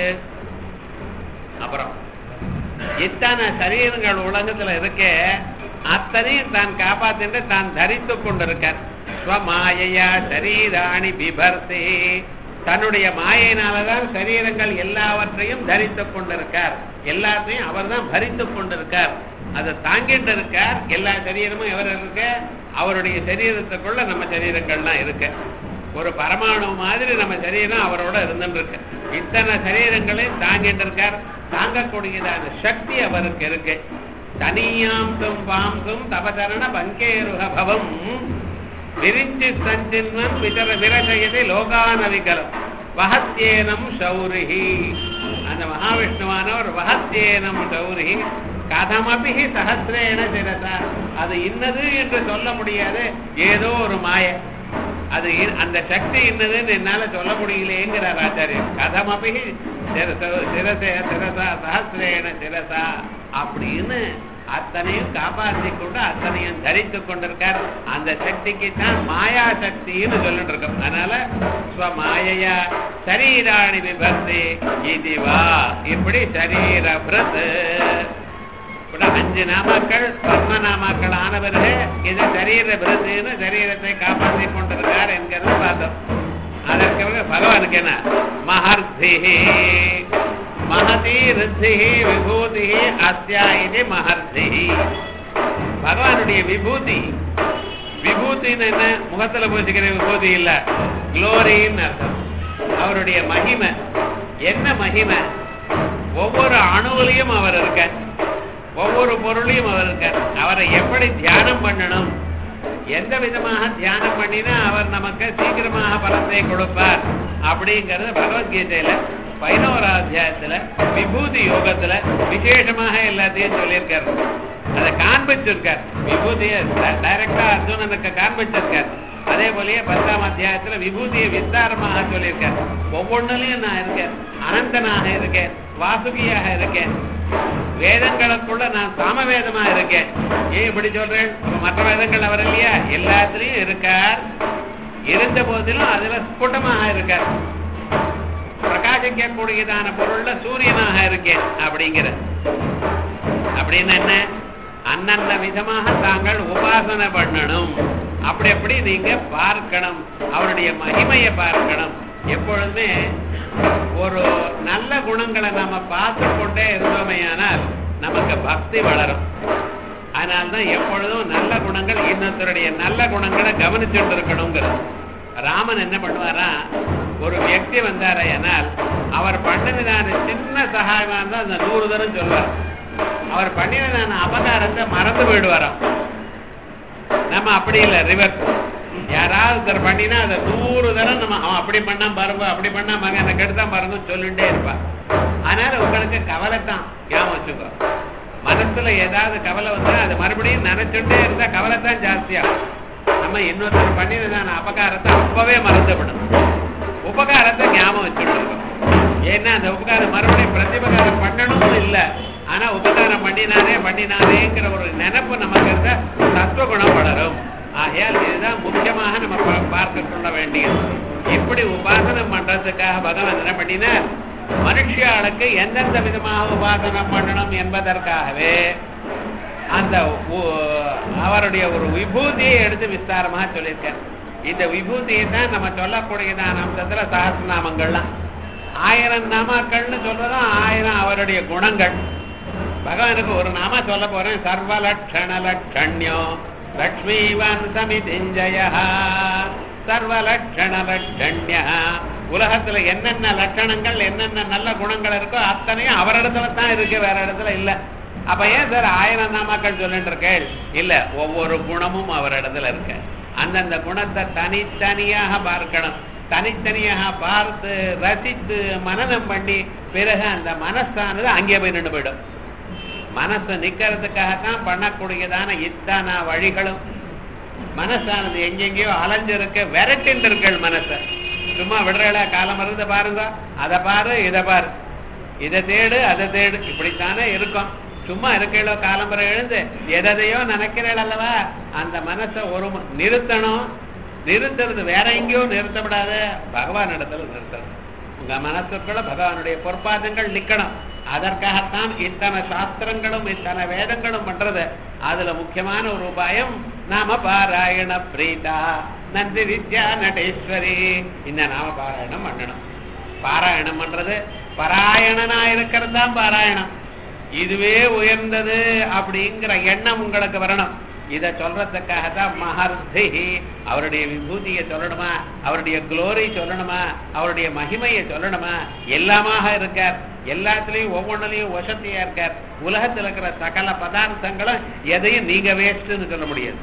அப்புறம் இத்தனை சரீரங்கள் உலகத்துல இருக்கே அத்தனையும் தான் காப்பாத்திட்டு தான் தரித்து கொண்டிருக்கார் ஸ்வமாயையா சரீராணி பிபர்த்தி தன்னுடைய மாயினாலதான் சரீரங்கள் எல்லாவற்றையும் தரித்துக் கொண்டிருக்கார் எல்லாத்தையும் அவர் தான் பரித்துக் கொண்டிருக்கார் அதை தாங்கிட்டு இருக்கார் எல்லா சரீரமும் எவர் இருக்க அவருடைய சரீரத்துக்குள்ள நம்ம சரீரங்கள்லாம் இருக்கு ஒரு பரமாணு மாதிரி நம்ம சரீரம் அவரோட இருந்துட்டு இருக்கு இத்தனை சரீரங்களையும் தாங்கிட்டு இருக்கார் தாங்கக்கூடியதான சக்தி அவருக்கு இருக்கு தனியாம்சும் பாம்சும் தபசரண பங்கேருக பவம் விரிஞ்சி சஞ்சின்வன் விதர விரசயதி லோகானவிகலம் வஹத்யேனம் சௌரிஹி அந்த மகாவிஷ்ணுவானவர் வஹத்யேனம் சௌரிஹி கதமபி சஹசிரேண சிரசா அது இன்னது என்று சொல்ல முடியாது ஏதோ ஒரு மாய அது இ- அந்த சக்தி இன்னதுன்னு என்னால சொல்ல முடியலையேங்கிறார் ஆச்சாரியர் கதமபி சிரச சிரசே சிரசா சஹசிரேண சிரசா அப்படின்னு அத்தனையும் காப்பாற்றி கொண்டு அத்தனையும் தரித்து கொண்டிருக்கார் அந்த சக்திக்கு தான் மாயா சக்தின்னு சொல்லிட்டு இருக்கோம் அதனால ஸ்வமாயையா சரீராணி விபக்தி இதுவா இப்படி சரீர பிரத் இப்படி அஞ்சு நாமாக்கள் பத்ம நாமாக்கள் ஆன பிறகு இது சரீர விருதுன்னு சரீரத்தை காப்பாற்றி கொண்டிருக்கார் என்கிறது பார்த்தோம் அதற்கு பிறகு பகவானுக்கு என்ன மஹர்த்தி மகதி ரித்தி விபூதி அஸ்யா இது மஹர்த்தி பகவானுடைய விபூதி விபூதின்னு என்ன முகத்துல பூசிக்கிற விபூதி இல்ல குளோரின்னு அர்த்தம் அவருடைய மகிமை என்ன மகிமை ஒவ்வொரு அணுவிலையும் அவர் இருக்க ஒவ்வொரு பொருளையும் அவர் இருக்கார் அவரை எப்படி தியானம் பண்ணணும் எந்த விதமாக தியானம் பண்ணினா அவர் நமக்கு சீக்கிரமாக பலத்தை கொடுப்பார் அப்படிங்கறது பகவத்கீதையில பதினோராம் அத்தியாயத்துல விபூதி யோகத்துல விசேஷமாக எல்லாத்தையும் சொல்லியிருக்காரு அதை காண்பிச்சிருக்கார் விபூதியை டைரக்டா அர்ஜுனனுக்கு காண்பிச்சிருக்கார் அதே போலயே பத்தாம் அத்தியாயத்துல விபூதியை விஸ்தாரமாக சொல்லியிருக்கார் ஒவ்வொன்றுலயும் நான் இருக்கேன் அனந்தனாக இருக்கேன் வாசுகியாக இருக்கேன் வேதங்களுக்குள்ள நான் சாமவேதமா இருக்கேன் ஏன் இப்படி சொல்றேன் அப்ப மற்ற வேதங்கள் அவர் இல்லையா எல்லாத்துலயும் இருக்கார் இருந்த போதிலும் அதுல ஸ்புட்டமாக இருக்கார் பிரகாசிக்கக்கூடியதான பொருள்ல சூரியனாக இருக்கேன் அப்படிங்கிற அப்படின்னு என்ன அந்தந்த விதமாக தாங்கள் உபாசனை பண்ணணும் அப்படி அப்படி நீங்க பார்க்கணும் அவருடைய மகிமையை பார்க்கணும் எப்பொழுதுமே ஒரு நல்ல குணங்களை நாம பார்த்து கொண்டே இருந்தோமேயானால் நமக்கு பக்தி வளரும் அதனால்தான் எப்பொழுதும் நல்ல குணங்கள் இன்னொருத்தருடைய நல்ல குணங்களை கவனிச்சுட்டு இருக்கணுங்கிறது ராமன் என்ன பண்ணுவாரா ஒரு வியக்தி வந்தாரையானால் அவர் பண்ணினதான சின்ன சகாயமா இருந்தா அந்த நூறு தரம் சொல்வார் அவர் பண்ணினதான அபகாரத்தை மறந்து போயிடுவாராம் நம்ம அப்படி இல்லை ரிவர்ஸ் யாராவது ஒருத்தர் பண்ணினா அதை நூறு தரம் நம்ம அவன் அப்படி பண்ணா பாருங்க அப்படி பண்ணா பாருங்க எனக்கு எடுத்தான் பாருங்க சொல்லிட்டே இருப்பான் அதனால உங்களுக்கு கவலை தான் ஞாபகம் வச்சுக்கோ மனசுல ஏதாவது கவலை வந்தா அது மறுபடியும் நினைச்சுட்டே இருந்தா கவலை தான் ஜாஸ்தியாகும் நம்ம இன்னொருத்தர் பண்ணினதான அபகாரத்தை அப்பவே மறந்துவிடும் உபகாரத்தை ஞாபகம் வச்சுட்டு இருக்கோம் ஏன்னா அந்த உபகாரம் மறுபடியும் பிரதிபகாரம் பண்ணணும் இல்லை ஆனா உபகாரம் பண்ணினானே பண்ணினானேங்கிற ஒரு நினைப்பு நமக்கு இருந்தா சத்துவகுணம் வளரும் ஆகையால் இதுதான் முக்கியமாக நம்ம பா- பார்க்க கொள்ள வேண்டியது இப்படி உபாசனம் பண்றதுக்காக பகவான் என்ன பண்ணினார் மனுஷியாளுக்கு எந்தெந்த விதமாக உபாசனம் பண்ணணும் என்பதற்காகவே அந்த உ- அவருடைய ஒரு விபூதியை எடுத்து விஸ்தாரமாக சொல்லியிருக்கார் இந்த விபூதியை தான் நம்ம சொல்லக்கூடியதான அம்சத்துல சகசிரநாமங்கள்லாம் ஆயிரம் நாமாக்கள்னு சொல்றதும் ஆயிரம் அவருடைய குணங்கள் பகவானுக்கு ஒரு நாம சொல்ல போறேன் சர்வலட்சண லட்சண்யோ லக்ஷ்மீவான் சமிதிஞ்சய சர்வலட்சண லட்சண்ய உலகத்துல என்னென்ன லட்சணங்கள் என்னென்ன நல்ல குணங்கள் இருக்கோ அத்தனையும் அவரிடத்துல தான் இருக்கு வேற இடத்துல இல்ல அப்ப ஏன் சார் ஆயிரம் நாமாக்கள் சொல்லிட்டு இருக்கேள் இல்ல ஒவ்வொரு குணமும் அவரிடத்துல இருக்கு அந்தந்த குணத்தை தனித்தனியாக பார்க்கணும் தனித்தனியாக பார்த்து ரசித்து மனனம் பண்ணி பிறகு அந்த மனசானது அங்கே போய் நின்று போயிடும் மனசு நிக்கிறதுக்காகத்தான் பண்ணக்கூடியதான இத்தனை வழிகளும் மனசானது எங்கெங்கேயோ அலைஞ்சிருக்க விரட்டின்னு இருக்கள் மனசை சும்மா விடுறல காலம் மருந்து பாருங்க அதை பாரு இதை பாரு இதை தேடு அதை தேடு இப்படித்தானே இருக்கும் சும்மா இருக்கையிலோ காலம்பரை எழுந்து எதையோ நினைக்கிறேள் அல்லவா அந்த மனசை ஒரு மு- நிறுத்தணும் நிறுத்துறது வேற எங்கேயோ நிறுத்தப்படாத பகவான் இடத்துல நிறுத்தணும் உங்க மனசுக்குள்ள பகவானுடைய பொற்பாதங்கள் நிக்கணும் அதற்காகத்தான் இத்தனை சாஸ்திரங்களும் இத்தனை வேதங்களும் பண்றது அதுல முக்கியமான ஒரு உபாயம் நாம பாராயண பிரீதா நந்தி வித்யா நடேஸ்வரி இந்த நாம பாராயணம் பண்ணணும் பாராயணம் பண்றது பராயணனா இருக்கிறது தான் பாராயணம் இதுவே உயர்ந்தது அப்படிங்கிற எண்ணம் உங்களுக்கு வரணும் இத சொல்றதுக்காக தான் மகர்ஷி அவருடைய விபூதியை சொல்லணுமா அவருடைய குளோரி சொல்லணுமா அவருடைய மகிமையை சொல்லணுமா எல்லாமாக இருக்கார் எல்லாத்துலயும் ஒவ்வொன்றுலயும் வசதியா இருக்கார் உலகத்துல இருக்கிற சகல பதார்த்தங்களும் எதையும் நீங்க வேஸ்ட்னு சொல்ல முடியாது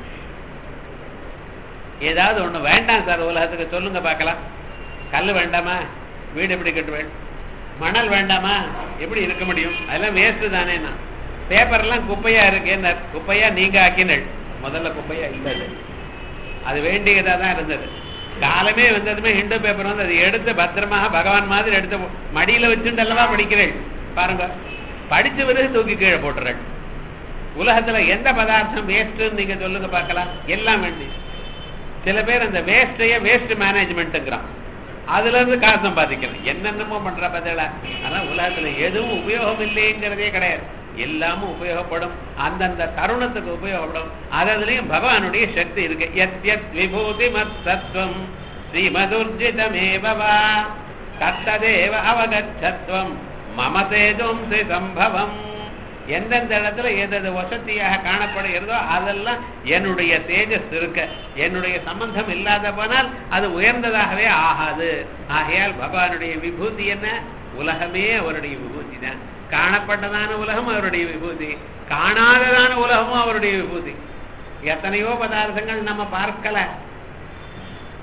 ஏதாவது ஒண்ணு வேண்டாம் சார் உலகத்துக்கு சொல்லுங்க பார்க்கலாம் கல் வேண்டாமா வீடு எப்படி கட்டுவேன் மணல் வேண்டாமா எப்படி இருக்க முடியும் அதெல்லாம் வேஸ்ட் தானே நான் பேப்பர்லாம் குப்பையா இருக்கு குப்பையா நீங்க ஆக்கினள் முதல்ல குப்பையா இல்லை அது. அது வேண்டியதா தான் இருந்தது காலமே வந்ததுமே ஹிண்டு பேப்பர் வந்து அதை எடுத்து பத்திரமாக பகவான் மாதிரி எடுத்து மடியில வச்சுட்டு அல்லவா படிக்கிறேன் பாருங்க படிச்ச பிறகு தூக்கி கீழே போட்டுறேன் உலகத்துல எந்த பதார்த்தம் வேஸ்ட்னு நீங்க சொல்லுங்க பார்க்கலாம் எல்லாம் வேண்டி சில பேர் அந்த வேஸ்டையே வேஸ்ட் மேனேஜ்மெண்ட்டுங்கிறான் அதுல இருந்து காசு சம்பாதிக்கிறேன் என்னென்னமோ பண்ற பதில ஆனா உலகத்துல எதுவும் உபயோகம் இல்லைங்கிறதே கிடையாது எல்லாமும் உபயோகப்படும் அந்தந்த தருணத்துக்கு உபயோகப்படும் அதுலயும் பகவானுடைய சக்தி இருக்கு எத் எத் விபூதி மத் தத்துவம் ஸ்ரீமதுர்ஜிதமேவா தத்ததேவ அவகச்சத்வம் மம தேஜோம்சி சம்பவம் எந்தெந்த இடத்துல எது வசதியாக காணப்படுகிறதோ அதெல்லாம் என்னுடைய தேஜஸ் இருக்க என்னுடைய சம்பந்தம் இல்லாத போனால் அது உயர்ந்ததாகவே ஆகாது ஆகையால் பகவானுடைய விபூதி என்ன உலகமே அவருடைய விபூதி தான் காணப்பட்டதான உலகம் அவருடைய விபூதி காணாததான உலகமும் அவருடைய விபூதி எத்தனையோ பதார்த்தங்கள் நம்ம பார்க்கல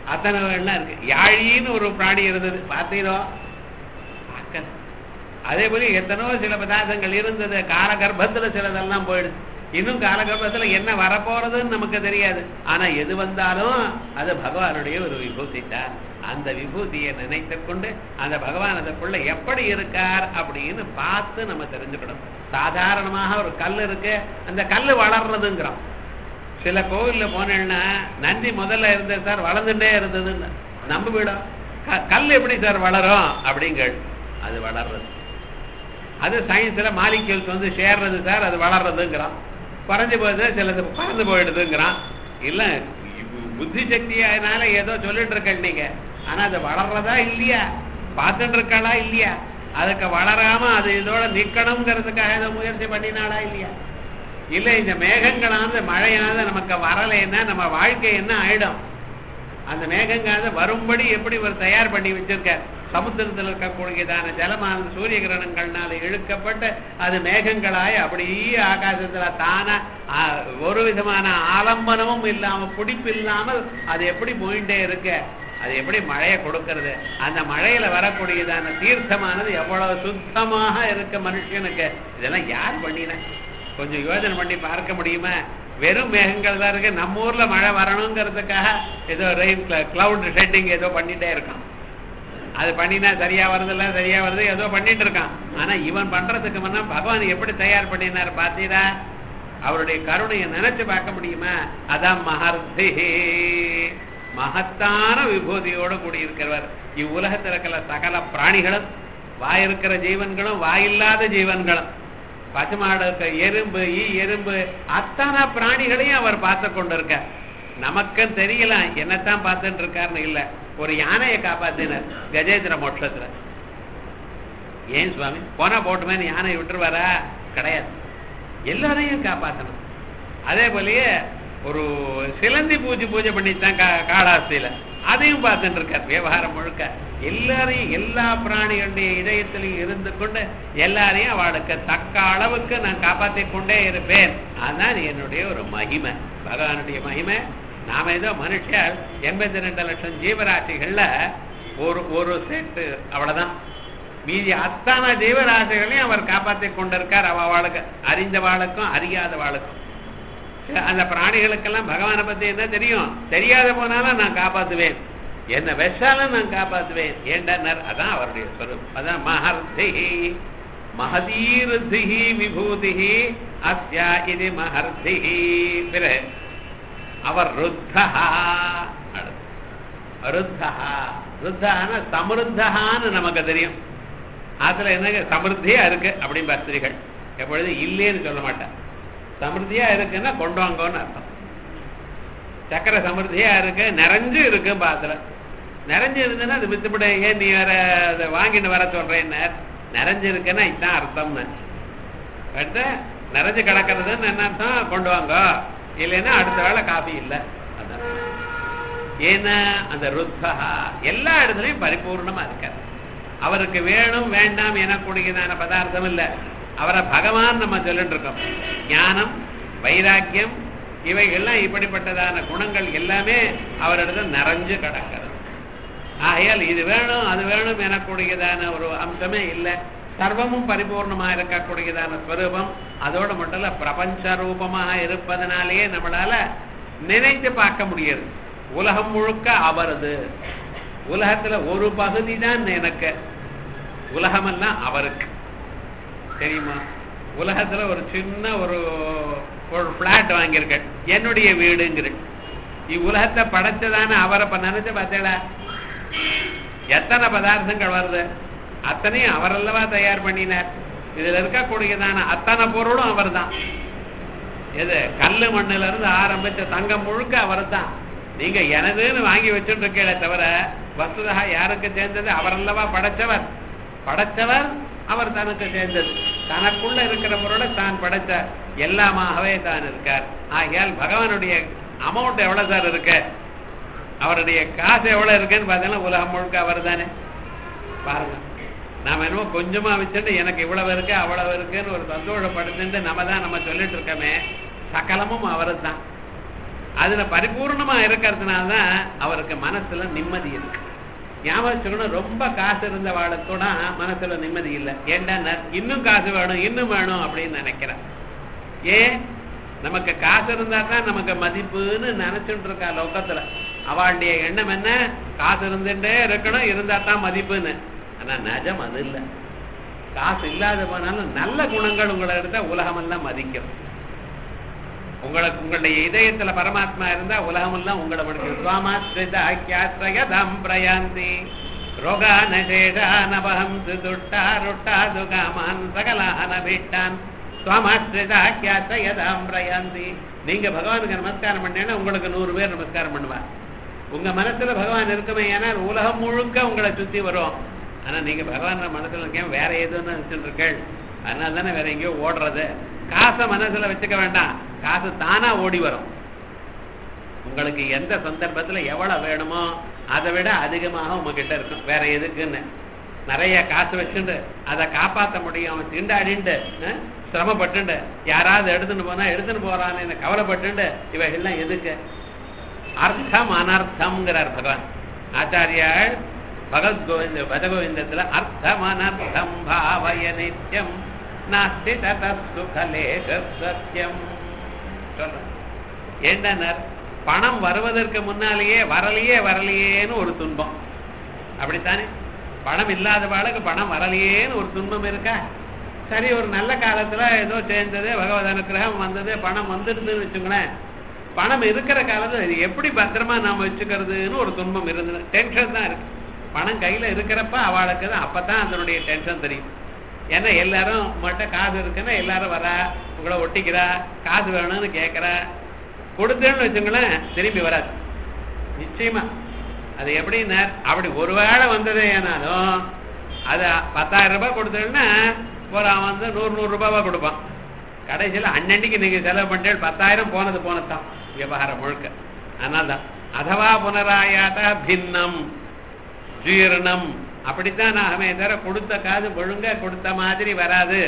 அத்தனை எல்லாம் இருக்கு யாழின்னு ஒரு பிராணி இருந்தது பார்த்தீரோ பார்க்கல அதே போல எத்தனோ சில பதார்த்தங்கள் இருந்தது கால கர்ப்பத்துல சிலதெல்லாம் போயிடுது இன்னும் கால கர்ப்பத்துல என்ன வரப்போறதுன்னு நமக்கு தெரியாது ஆனா எது வந்தாலும் அது பகவானுடைய ஒரு விபூதி தான் அந்த விபூதியை நினைத்து கொண்டு அந்த பகவான் அதற்குள்ள எப்படி இருக்கார் அப்படின்னு பார்த்து நம்ம தெரிஞ்சுக்கணும் சாதாரணமாக ஒரு கல் இருக்கு அந்த கல் வளர்றதுங்கிறோம் சில கோவில்ல போனேன்னா நந்தி முதல்ல இருந்தது சார் வளர்ந்துட்டே இருந்ததுன்னு நம்ப விடும் க- கல் எப்படி சார் வளரும் அப்படிங்கள் அது வளர்றது அது சயின்ஸ்ல மாலிக்யூல்ஸ் வந்து சேர்றது சார் அது வளர்றதுங்கிறான் குறைஞ்சு போகுது சிலது பறந்து போயிடுதுங்கிறான் இல்ல இவ் புத்தி சக்தியானால ஏதோ சொல்லிட்டு இருக்க நீங்க ஆனா அது வளர்றதா இல்லையா பார்த்துட்டு இருக்காளா இல்லையா அதுக்கு வளராம அது இதோட நிக்கணுங்கிறதுக்காக ஏதோ முயற்சி பண்ணினாளா இல்லையா இல்ல இந்த மேகங்களானது மழையானது நமக்கு வரலைன்னா நம்ம வாழ்க்கை என்ன ஆயிடும் அந்த மேகங்கானது வரும்படி எப்படி ஒரு தயார் பண்ணி வச்சிருக்கார் சமுத்திரத்தில் இருக்கக்கூடியதான ஜலமானது சூரிய கிரணங்கள்னால இழுக்கப்பட்டு அது மேகங்களாய் அப்படியே ஆகாசத்துல தானா ஆ, ஒரு விதமான ஆலம்பனமும் இல்லாம பிடிப்பு இல்லாமல் அது எப்படி போயிட்டே இருக்க அது எப்படி மழையை கொடுக்கறது அந்த மழையில வரக்கூடியதான தீர்த்தமானது எவ்வளவு சுத்தமாக இருக்க மனுஷனுக்கு இதெல்லாம் யார் பண்ணின கொஞ்சம் யோசனை பண்ணி பார்க்க முடியுமா வெறும் மேகங்கள் தான் இருக்கு நம்ம ஊர்ல மழை வரணுங்கிறதுக்காக ஏதோ ரெயின் கிளவுட் ஷெட்டிங் ஏதோ பண்ணிட்டே இருக்கான் அது பண்ணினா சரியா வருதில்ல சரியா வருது ஏதோ பண்ணிட்டு இருக்கான் ஆனா இவன் பண்றதுக்கு முன்னா பகவான் எப்படி தயார் பண்ணினார் பார்த்தீரா அவருடைய கருணையை நினைச்சு பார்க்க முடியுமா அதான் மகர்த்தி மகத்தான விபூதியோடு கூடியிருக்கிறவர் இவ்வுலகத்தில் இருக்கிற சகல பிராணிகளும் வாயிருக்கிற ஜீவன்களும் வாயில்லாத ஜீவன்களும் பசுமாடு இருக்க எறும்பு ஈ எறும்பு அத்தனை பிராணிகளையும் அவர் பார்த்து கொண்டிருக்கார் நமக்கு தெரியல என்னத்தான் பார்த்துட்டு இருக்காருன்னு இல்ல ஒரு யானையை காப்பாத்தினார் கஜேந்திர மோட்சத்துல ஏன் சுவாமி போனா போட்டுமேன்னு யானையை விட்டுருவாரா கிடையாது எல்லாரையும் காப்பாத்தணும் அதே போலயே ஒரு சிலந்தி பூஜை பூஜை பண்ணித்தான் கா காடாஸ்தியில அதையும் பார்த்துட்டு இருக்கார் விவகாரம் முழுக்க எல்லாரையும் எல்லா பிராணிகளுடைய இதயத்திலையும் இருந்து கொண்டு எல்லாரையும் அவளுக்கு தக்க அளவுக்கு நான் காப்பாற்றிக் கொண்டே இருப்பேன் அதான் என்னுடைய ஒரு மகிமை பகவானுடைய மகிமை நாம ஏதோ மனுஷர் எண்பத்தி ரெண்டு லட்சம் ஜீவராசிகள்ல ஒரு ஒரு செட்டு அவ்வளவுதான் மீதி அத்தனை ஜீவராசிகளையும் அவர் காப்பாற்றிக் கொண்டிருக்கார் அவ அவளுக்கு அறிந்தவாளுக்கும் அறியாதவாளுக்கும் அந்த பிராணிகளுக்கெல்லாம் பகவானை பத்தி என்ன தெரியும் தெரியாத போனாலும் நான் காப்பாத்துவேன் என்ன வெச்சாலும் நான் காப்பாத்துவேன் ஏண்டனர் அதான் அவருடைய ஸ்வரூப் அதான் மகர்த்தி மகதீருத்தி விபூதி அஸ்யா இது மகர்த்தி பிறகு அவர் ருத்தா ருத்தா ருத்தான சமிருத்தான்னு நமக்கு தெரியும் அதுல என்ன சமிருத்தியா இருக்கு அப்படின்னு பத்திரிகள் எப்பொழுதும் இல்லைன்னு சொல்ல மாட்டேன் சமிருத்தியா இருக்குன்னா கொண்டு வாங்கன்னு அர்த்தம் சக்கரை சமிருத்தியா இருக்கு நிறைஞ்சு இருக்கு பாத்துல நிறைஞ்சு இருந்துன்னா அது வித்துப்பட ஏன் நீ வேற அதை வாங்கிட்டு வர சொல்றேன்னு நிறைஞ்சு இருக்குன்னா இதுதான் அர்த்தம்னு அடுத்து நிறைஞ்சு கிடக்கிறதுன்னு என்ன அர்த்தம் கொண்டு வாங்க இல்லைன்னா அடுத்த வேளை காபி இல்லை அதான் ஏன்னா அந்த ருத்தா எல்லா இடத்துலையும் பரிபூர்ணமா இருக்காரு அவருக்கு வேணும் வேண்டாம் எனக்கூடியதான பதார்த்தம் இல்லை அவரை பகவான் நம்ம சொல்லிட்டு இருக்கோம் ஞானம் வைராக்கியம் இவைகள்லாம் இப்படிப்பட்டதான குணங்கள் எல்லாமே அவரிடத்துல நிறைஞ்சு கிடக்கிறது ஆகையால் இது வேணும் அது வேணும் எனக்கூடியதான ஒரு அம்சமே இல்லை சர்வமும் பரிபூர்ணமா இருக்கக்கூடியதான ஸ்வரூபம் அதோட மட்டும் இல்ல பிரபஞ்ச ரூபமாக இருப்பதனாலேயே நம்மளால நினைத்து பார்க்க முடியாது உலகம் முழுக்க அவரது உலகத்துல ஒரு பகுதி தான் எனக்கு உலகமெல்லாம் அவருக்கு தெரியுமா உலகத்துல ஒரு சின்ன ஒரு ஒரு பிளாட் வாங்கியிருக்க என்னுடைய வீடுங்கிற இவ்வுலகத்தை படைச்சதான அவரை இப்ப நினைச்சு பார்த்தேடா எத்தனை பதார்த்தங்கள் வருது அத்தனையும் அவரல்லவா தயார் பண்ணினார் இதுல இருக்கக்கூடியதான அத்தனை பொருளும் அவர் தான் எது கல்லு மண்ணுல இருந்து ஆரம்பிச்ச தங்கம் முழுக்க அவர் தான் நீங்க எனதுன்னு வாங்கி வச்சுட்டு இருக்கீங்களே தவிர வசுதா யாருக்கு சேர்ந்தது அவரல்லவா படைச்சவர் படைச்சவர் அவர் தனக்கு சேர்ந்தது தனக்குள்ள இருக்கிற பொருளை தான் படைச்ச எல்லாமாகவே தான் இருக்கார் ஆகையால் பகவானுடைய அமௌண்ட் எவ்வளவு சார் இருக்கு அவருடைய காசு எவ்வளவு இருக்குன்னு பார்த்தீங்கன்னா உலகம் முழுக்க அவர் தானே பாருங்க நாம என்னமோ கொஞ்சமா வச்சுட்டு எனக்கு இவ்வளவு இருக்கு அவ்வளவு இருக்குன்னு ஒரு சந்தோஷப்படுத்துட்டு நம்ம தான் நம்ம சொல்லிட்டு இருக்கோமே சகலமும் அவரு தான் அதுல பரிபூர்ணமா இருக்கிறதுனால தான் அவருக்கு மனசுல நிம்மதி இருக்கு ஞாபகம் வச்சுக்கணும் ரொம்ப காசு இருந்த வாழத்தோட மனசுல நிம்மதி இல்லை ஏண்டா இன்னும் காசு வேணும் இன்னும் வேணும் அப்படின்னு நினைக்கிறேன் ஏன் நமக்கு காசு இருந்தா தான் நமக்கு மதிப்புன்னு நினைச்சுட்டு இருக்கா லோகத்துல அவளுடைய எண்ணம் என்ன காசு இருந்துட்டே இருக்கணும் இருந்தா தான் மதிப்புன்னு ஆனா நிஜம் அது இல்லை காசு இல்லாத போனாலும் நல்ல குணங்கள் உங்களை எடுத்தா உலகமெல்லாம் மதிக்கும் உங்களுக்கு உங்களுடைய இதயத்துல பரமாத்மா இருந்தா உலகமெல்லாம் உங்களை மதிக்கும் சுவாமாஸ்ரிதாக்கியாசிரயதம் பிரயாந்தி ரோகானசேஷானபகம் துட்டா ருட்டா சுகாமான் சகலான வீட்டான் சுவாமாஸ்ரிதாக்கியாசிரயதம் பிரயாந்தி நீங்க பகவானுக்கு நமஸ்காரம் பண்ணேன்னா உங்களுக்கு நூறு பேர் நமஸ்காரம் பண்ணுவார் உங்க மனசுல பகவான் இருக்குமே ஏன்னா உலகம் முழுக்க உங்களை சுத்தி வரும் ஆனா நீங்க பகவான் மனசுல இருக்கேன் வேற எதுன்னு நினைச்சுட்டு இருக்கேள் அதனால தானே வேற எங்கேயோ ஓடுறது காசை மனசுல வச்சுக்க வேண்டாம் காசு தானா ஓடி வரும் உங்களுக்கு எந்த சந்தர்ப்பத்துல எவ்வளவு வேணுமோ அதை விட அதிகமாக உங்ககிட்ட இருக்கும் வேற எதுக்குன்னு நிறைய காசு வச்சுண்டு அதை காப்பாற்ற முடியும் திண்டாடிண்டு அஹ், சிரமப்பட்டுண்டு யாராவது எடுத்துன்னு போனா எடுத்துன்னு போறான்னு கவலைப்பட்டுண்டு இவைகள்லாம் எதுக்கு அர்த்தம் அனர்த்தம்ங்கிறார் பகவான் ஆச்சாரியாள் பகவத்கோவிந்த பதகோவிந்தத்துல அர்த்தம் அனர்த்தம் பாவய நித்யம் நாஸ்தி ததஸ்து கலேஷ சத்தியம் சொல்றேன் ஏண்டனர் பணம் வருவதற்கு முன்னாலேயே வரலையே வரலையேன்னு ஒரு துன்பம் அப்படித்தானே பணம் இல்லாதவாளுக்கு பணம் வரலையேன்னு ஒரு துன்பம் இருக்கா சரி ஒரு நல்ல காலத்துல ஏதோ சேர்ந்தது பகவத் அனுக்கிரகம் வந்தது பணம் வந்துடுதுன்னு வச்சுங்களேன் பணம் இருக்கிற காலத்துல இது எப்படி பத்திரமா நாம வச்சுக்கிறதுன்னு ஒரு துன்பம் இருந்தது டென்ஷன் தான் இருக்கு பணம் கையில இருக்கிறப்ப அவளுக்கு தான் அப்பதான் அதனுடைய டென்ஷன் தெரியும் ஏன்னா எல்லாரும் மட்டும் காசு இருக்குன்னா எல்லாரும் வரா உங்களை ஒட்டிக்கிறா காசு வேணும்னு கேட்கறா கொடுத்தேன்னு வச்சுங்களேன் திரும்பி வராது நிச்சயமா அது எப்படின்னா அப்படி ஒருவேளை வந்ததே ஏனாலும் அது பத்தாயிரம் ரூபாய் கொடுத்தேன்னா ஒரு அவன் வந்து நூறு நூறு ரூபாவா கொடுப்பான் கடைசியில் அன்னன்னைக்கு நீங்க செலவு பண்ணிட்டு பத்தாயிரம் போனது போனதுதான் விவகாரம் முழுக்க அதனால தான் அதவா புனராயாத பின்னம் ஜீரணம் அப்படித்தான் ஆகமே தவிர கொடுத்த காது ஒழுங்கா கொடுத்த மாதிரி வராது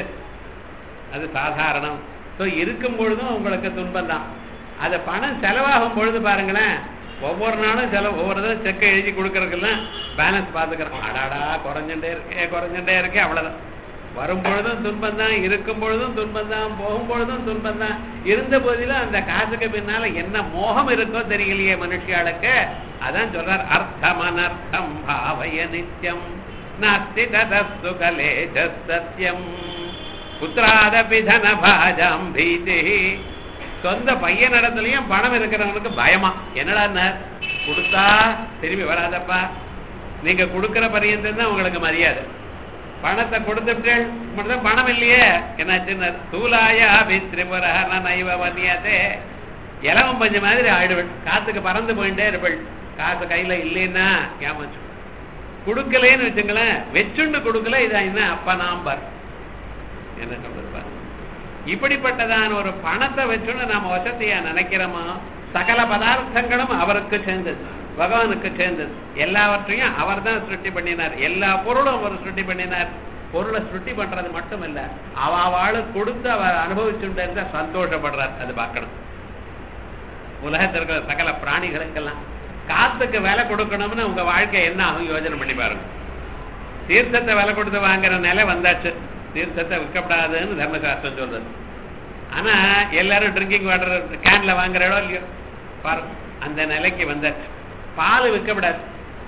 அது சாதாரணம் ஸோ இருக்கும் பொழுதும் உங்களுக்கு துன்பம் தான் அது பணம் செலவாகும் பொழுது பாருங்களேன் ஒவ்வொரு நாளும் செலவு ஒவ்வொரு தடவை செக்கை எழுதி கொடுக்கறதுக்கெல்லாம் பேலன்ஸ் பார்த்துக்கிறோம் அடாடா குறைஞ்சுட்டே இருக்கே குறைஞ்சுட்டே இருக்கே அவ்வளவுதான் வரும் பொழுதும் துன்பம் தான் இருக்கும் பொழுதும் துன்பம் தான் போகும் பொழுதும் துன்பம் தான் இருந்த போதிலும் அந்த காசுக்கு பின்னால என்ன மோகம் இருக்கோ தெரியலையே மனுஷியாளுக்கு அதான் சொல்றார் அர்த்தம் அனர்த்தம் பாவய நித்யம் நாஸ்தி ததஸ்து கலேஜ சத்தியம் புத்திராதபி தன பாஜாம் பீதி சொந்த பையன் இடத்துலயும் பணம் இருக்கிறவனுக்கு பயமா என்னடா கொடுத்தா திரும்பி வராதப்பா நீங்க கொடுக்கிற பரியந்தம் தான் உங்களுக்கு மரியாதை பணத்தை கொடுத்துட்டேன் மட்டும் பணம் இல்லையே என்னாச்சுன்னு தூலாயா வித்ரிபுரஹன நைவ வன்னியாதே இலவம் பஞ்சு மாதிரி ஆயிடுவள் காத்துக்கு பறந்து போயிட்டே இருப்பள் காசு கையில இல்லைன்னா ஏமாச்சு கொடுக்கலேன்னு வச்சுங்களேன் வச்சுண்டு கொடுக்கல இதா என்ன அப்ப நாம்பார் என்ன சொல்றது பாருங்க. இப்படிப்பட்டதான ஒரு பணத்தை வச்சுன்னு நாம வசதியா நினைக்கிறோமோ சகல பதார்த்தங்களும் அவருக்கு சேர்ந்தது பகவானுக்கு சேர்ந்தது எல்லாவற்றையும் அவர் தான் சிருஷ்டி பண்ணினார் எல்லா பொருளும் அவர் சிருஷ்டி பண்ணினார் பொருளை சிருஷ்டி பண்றது மட்டும் இல்ல அவ அவளு கொடுத்து அவர் அனுபவிச்சுட்டு இருந்தா சந்தோஷப்படுறார் அது பார்க்கணும் உலகத்தில் இருக்கிற சகல பிராணிகளுக்கெல்லாம் காத்துக்கு விலை கொடுக்கணும்னு உங்க வாழ்க்கை என்ன ஆகும் யோசனை பண்ணி பாருங்க தீர்த்தத்தை விலை கொடுத்து வாங்குற நிலை வந்தாச்சு தீர்த்தத்தை விற்கப்படாதுன்னு தர்மசாஸ்திரம் சொல்றது ஆனா எல்லாரும் ட்ரிங்கிங் வாட்டர் கேன்ல வாங்குறடோ இல்லையோ பாருங்க அந்த நிலைக்கு வந்தாச்சு பால் விற்கப்படாது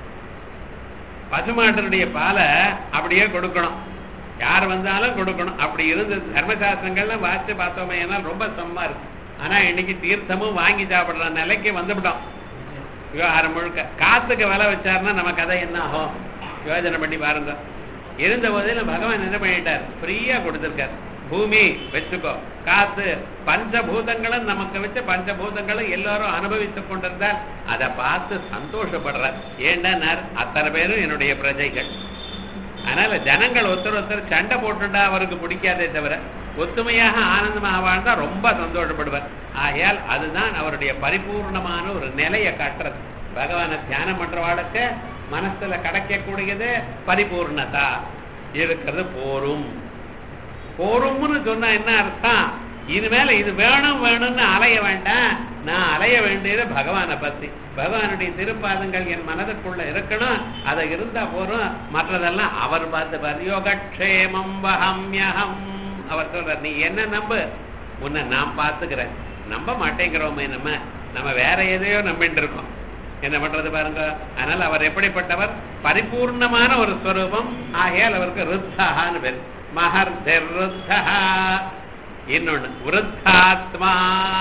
பசுமாட்டினுடைய பாலை அப்படியே கொடுக்கணும் யார் வந்தாலும் கொடுக்கணும் அப்படி இருந்தது தர்மசாஸ்திரங்கள்லாம் வாசிச்சு பார்த்தோமே ஏன்னா ரொம்ப சம்மா இருக்கு ஆனா இன்னைக்கு தீர்த்தமும் வாங்கி சாப்பிடுற நிலைக்கு வந்துவிட்டோம் விவகாரம் முழுக்க காத்துக்கு விலை வச்சாருன்னா நம்ம கதை என்ன ஆகும் யோஜனை பண்ணி பாருங்க இருந்த போதிலும் பகவான் என்ன பண்ணிட்டார் ஃப்ரீயா கொடுத்திருக்கார் பூமி வச்சுக்கோ காத்து பஞ்சபூதங்களும் நமக்கு வச்ச பஞ்சபூதங்களும் எல்லாரும் அனுபவித்துக் கொண்டிருந்தால் அதை பார்த்து சந்தோஷப்படுறார் ஏண்டா அத்தனை பேரும் என்னுடைய பிரஜைகள் அதனால ஜனங்கள் ஒருத்தர் ஒருத்தர் சண்டை போட்டுட்டா அவருக்கு பிடிக்காதே தவிர ஒத்துமையாக ஆனந்தமாக வாழ்ந்தா ரொம்ப சந்தோஷப்படுவார் ஆகையால் அதுதான் அவருடைய பரிபூர்ணமான ஒரு நிலையை காட்டுறது பகவானை தியானம் பண்றவாளுக்கு மனசுல கிடைக்கக்கூடியது பரிபூர்ணதா இருக்கிறது போரும் போரும்னு சொன்னா என்ன அர்த்தம் இனிமேல இது வேணும் வேணும்னு அலைய வேண்டாம் நான் அலைய வேண்டியது பகவானை பத்தி பகவானுடைய திருப்பாதங்கள் என் மனதுக்குள்ள இருக்கணும் அதை இருந்தா போறோம் மற்றதெல்லாம் அவர் பார்த்து யோகக்ஷேமம் வஹம்யஹம் அவர் சொல்றார் நீ என்ன நம்பு உன்னை நான் பார்த்துக்கிறேன் நம்ப மாட்டேங்கிறோமே நம்ம நம்ம வேற எதையோ நம்பிட்டு இருக்கோம் என்ன பண்றது பாருங்க அதனால அவர் எப்படிப்பட்டவர் பரிபூர்ணமான ஒரு ஸ்வரூபம் ஆகையால் அவருக்கு ருத்தஹான்னு பேர் மகர்தர் ருத்தஹா இன்னொன்னு விருத்தாத்மா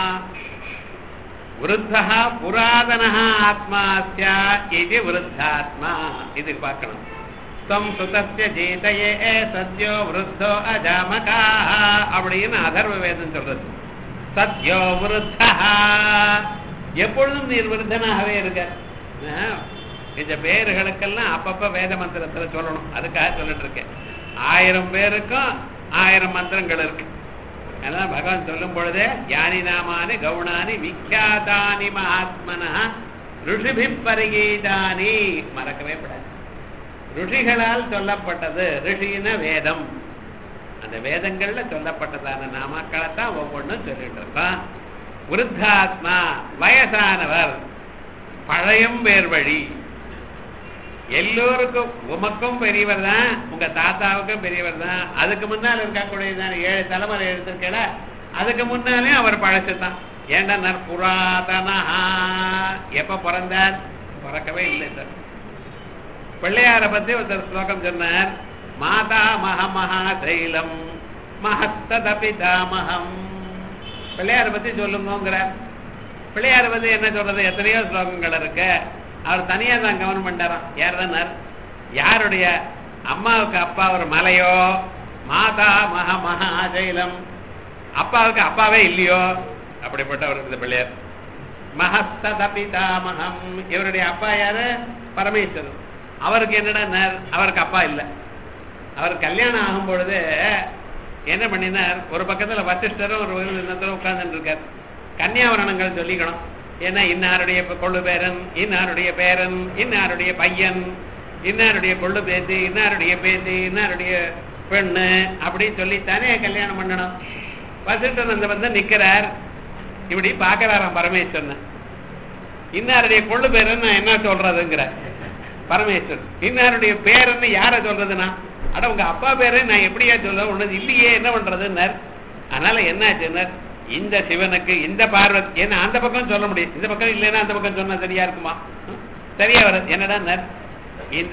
விருத்தः புராதனः ஆத்மா ஸ்யாத் இது விருத்தாத்மா இது பார்க்கணும் தம் சுதஸ்ய ஜீதயே சத்யோ விருத்தோ அஜாமகாः அப்படின்னு அதர்வ வேதம் சொல்றது சத்யோ விருத்தா எப்பொழுதும் நீர் விருத்தனாகவே இருக்க ஆஹ், இந்த பேர்களுக்கெல்லாம் அப்பப்ப வேத மந்திரத்துல சொல்லணும் அதுக்காக சொல்லிட்டு இருக்கேன் ஆயிரம் பேருக்கும் ஆயிரம் மந்திரங்கள் இருக்கு அதனால பகவான் சொல்லும் பொழுதே யானி நாமானி கவுனானி விக்யாதானி மகாத்மனா ருஷிபி பரிகீதானி மறக்கவே படாது ருஷிகளால் சொல்லப்பட்டது ரிஷின வேதம் அந்த வேதங்கள்ல சொல்லப்பட்டதான நாமக்களை தான் ஒவ்வொன்றும் சொல்லிட்டு இருக்கோம் விருத்தாத்மா வயசானவர் பழையம் பேர் வழி எல்லோருக்கும் உமக்கும் பெரியவர் தான் உங்க தாத்தாவுக்கும் பெரியவர் தான் அதுக்கு முன்னால் இருக்கக்கூடியதான ஏழு தலைமுறை எடுத்திருக்கல அதுக்கு முன்னாலே அவர் பழசு தான் ஏண்டா புராதனா எப்ப பிறந்தார் பிறக்கவே இல்லை சார் பிள்ளையார பத்தி ஒருத்தர் ஸ்லோகம் சொன்னார் மாதா மக மகா தைலம் மகத்தத பிதாமகம் பிள்ளையார பத்தி சொல்லுங்கிறார் பிள்ளையார பத்தி என்ன சொல்றது எத்தனையோ ஸ்லோகங்கள் இருக்கு அவர் தனியா தான் கவனம் பண்ணாராம் யார் தானார் யாருடைய அம்மாவுக்கு அப்பா ஒரு மலையோ மாதா மக மகா தைலம் அப்பாவுக்கு அப்பாவே இல்லையோ அப்படிப்பட்டவர் இந்த பிள்ளையார் மகஸ்தத பிதாமகம் இவருடைய அப்பா யாரு பரமேஸ்வரன் அவருக்கு என்னடா அவருக்கு அப்பா இல்லை அவர் கல்யாணம் ஆகும் பொழுது என்ன பண்ணினார் ஒரு பக்கத்துல வசிஷ்டரும் ஒரு பக்கத்துல இன்னொருத்தரும் உட்கார்ந்துட்டு இருக்கார் கன்னியாவரணங்கள் சொல்லிக்கணும் ஏன்னா இன்னாருடைய கொள்ளு பேரன் இன்னாருடைய பேரன் இன்னாருடைய பையன் இன்னாருடைய கொள்ளு பேத்தி இன்னாருடைய பேத்தி இன்னாருடைய பெண்ணு அப்படின்னு சொல்லித்தானே கல்யாணம் பண்ணணும் வசிஷ்டர் அந்த வந்து நிக்கிறார் இப்படி பாக்குறாராம் பரமேஸ்வரன் இன்னாருடைய கொள்ளு பேரன் நான் என்ன சொல்றதுங்கிறார் பரமேஸ்வரன் இன்னாருடைய பேரன்னு யார சொல்றதுன்னா அட உங்க அப்பா பேரை நான் எப்படியா சொல்ல ஒண்ணு இல்லையே என்ன பண்றதுன்னார் அதனால என்னாச்சுன்னார் இந்த சிவனுக்கு இந்த பார்வதி ஏன்னா அந்த பக்கம் சொல்ல முடியும் இந்த பக்கம் இல்லைன்னா அந்த பக்கம் சொன்னா சரியா இருக்குமா ம்? சரியா வருது என்னடா இந்த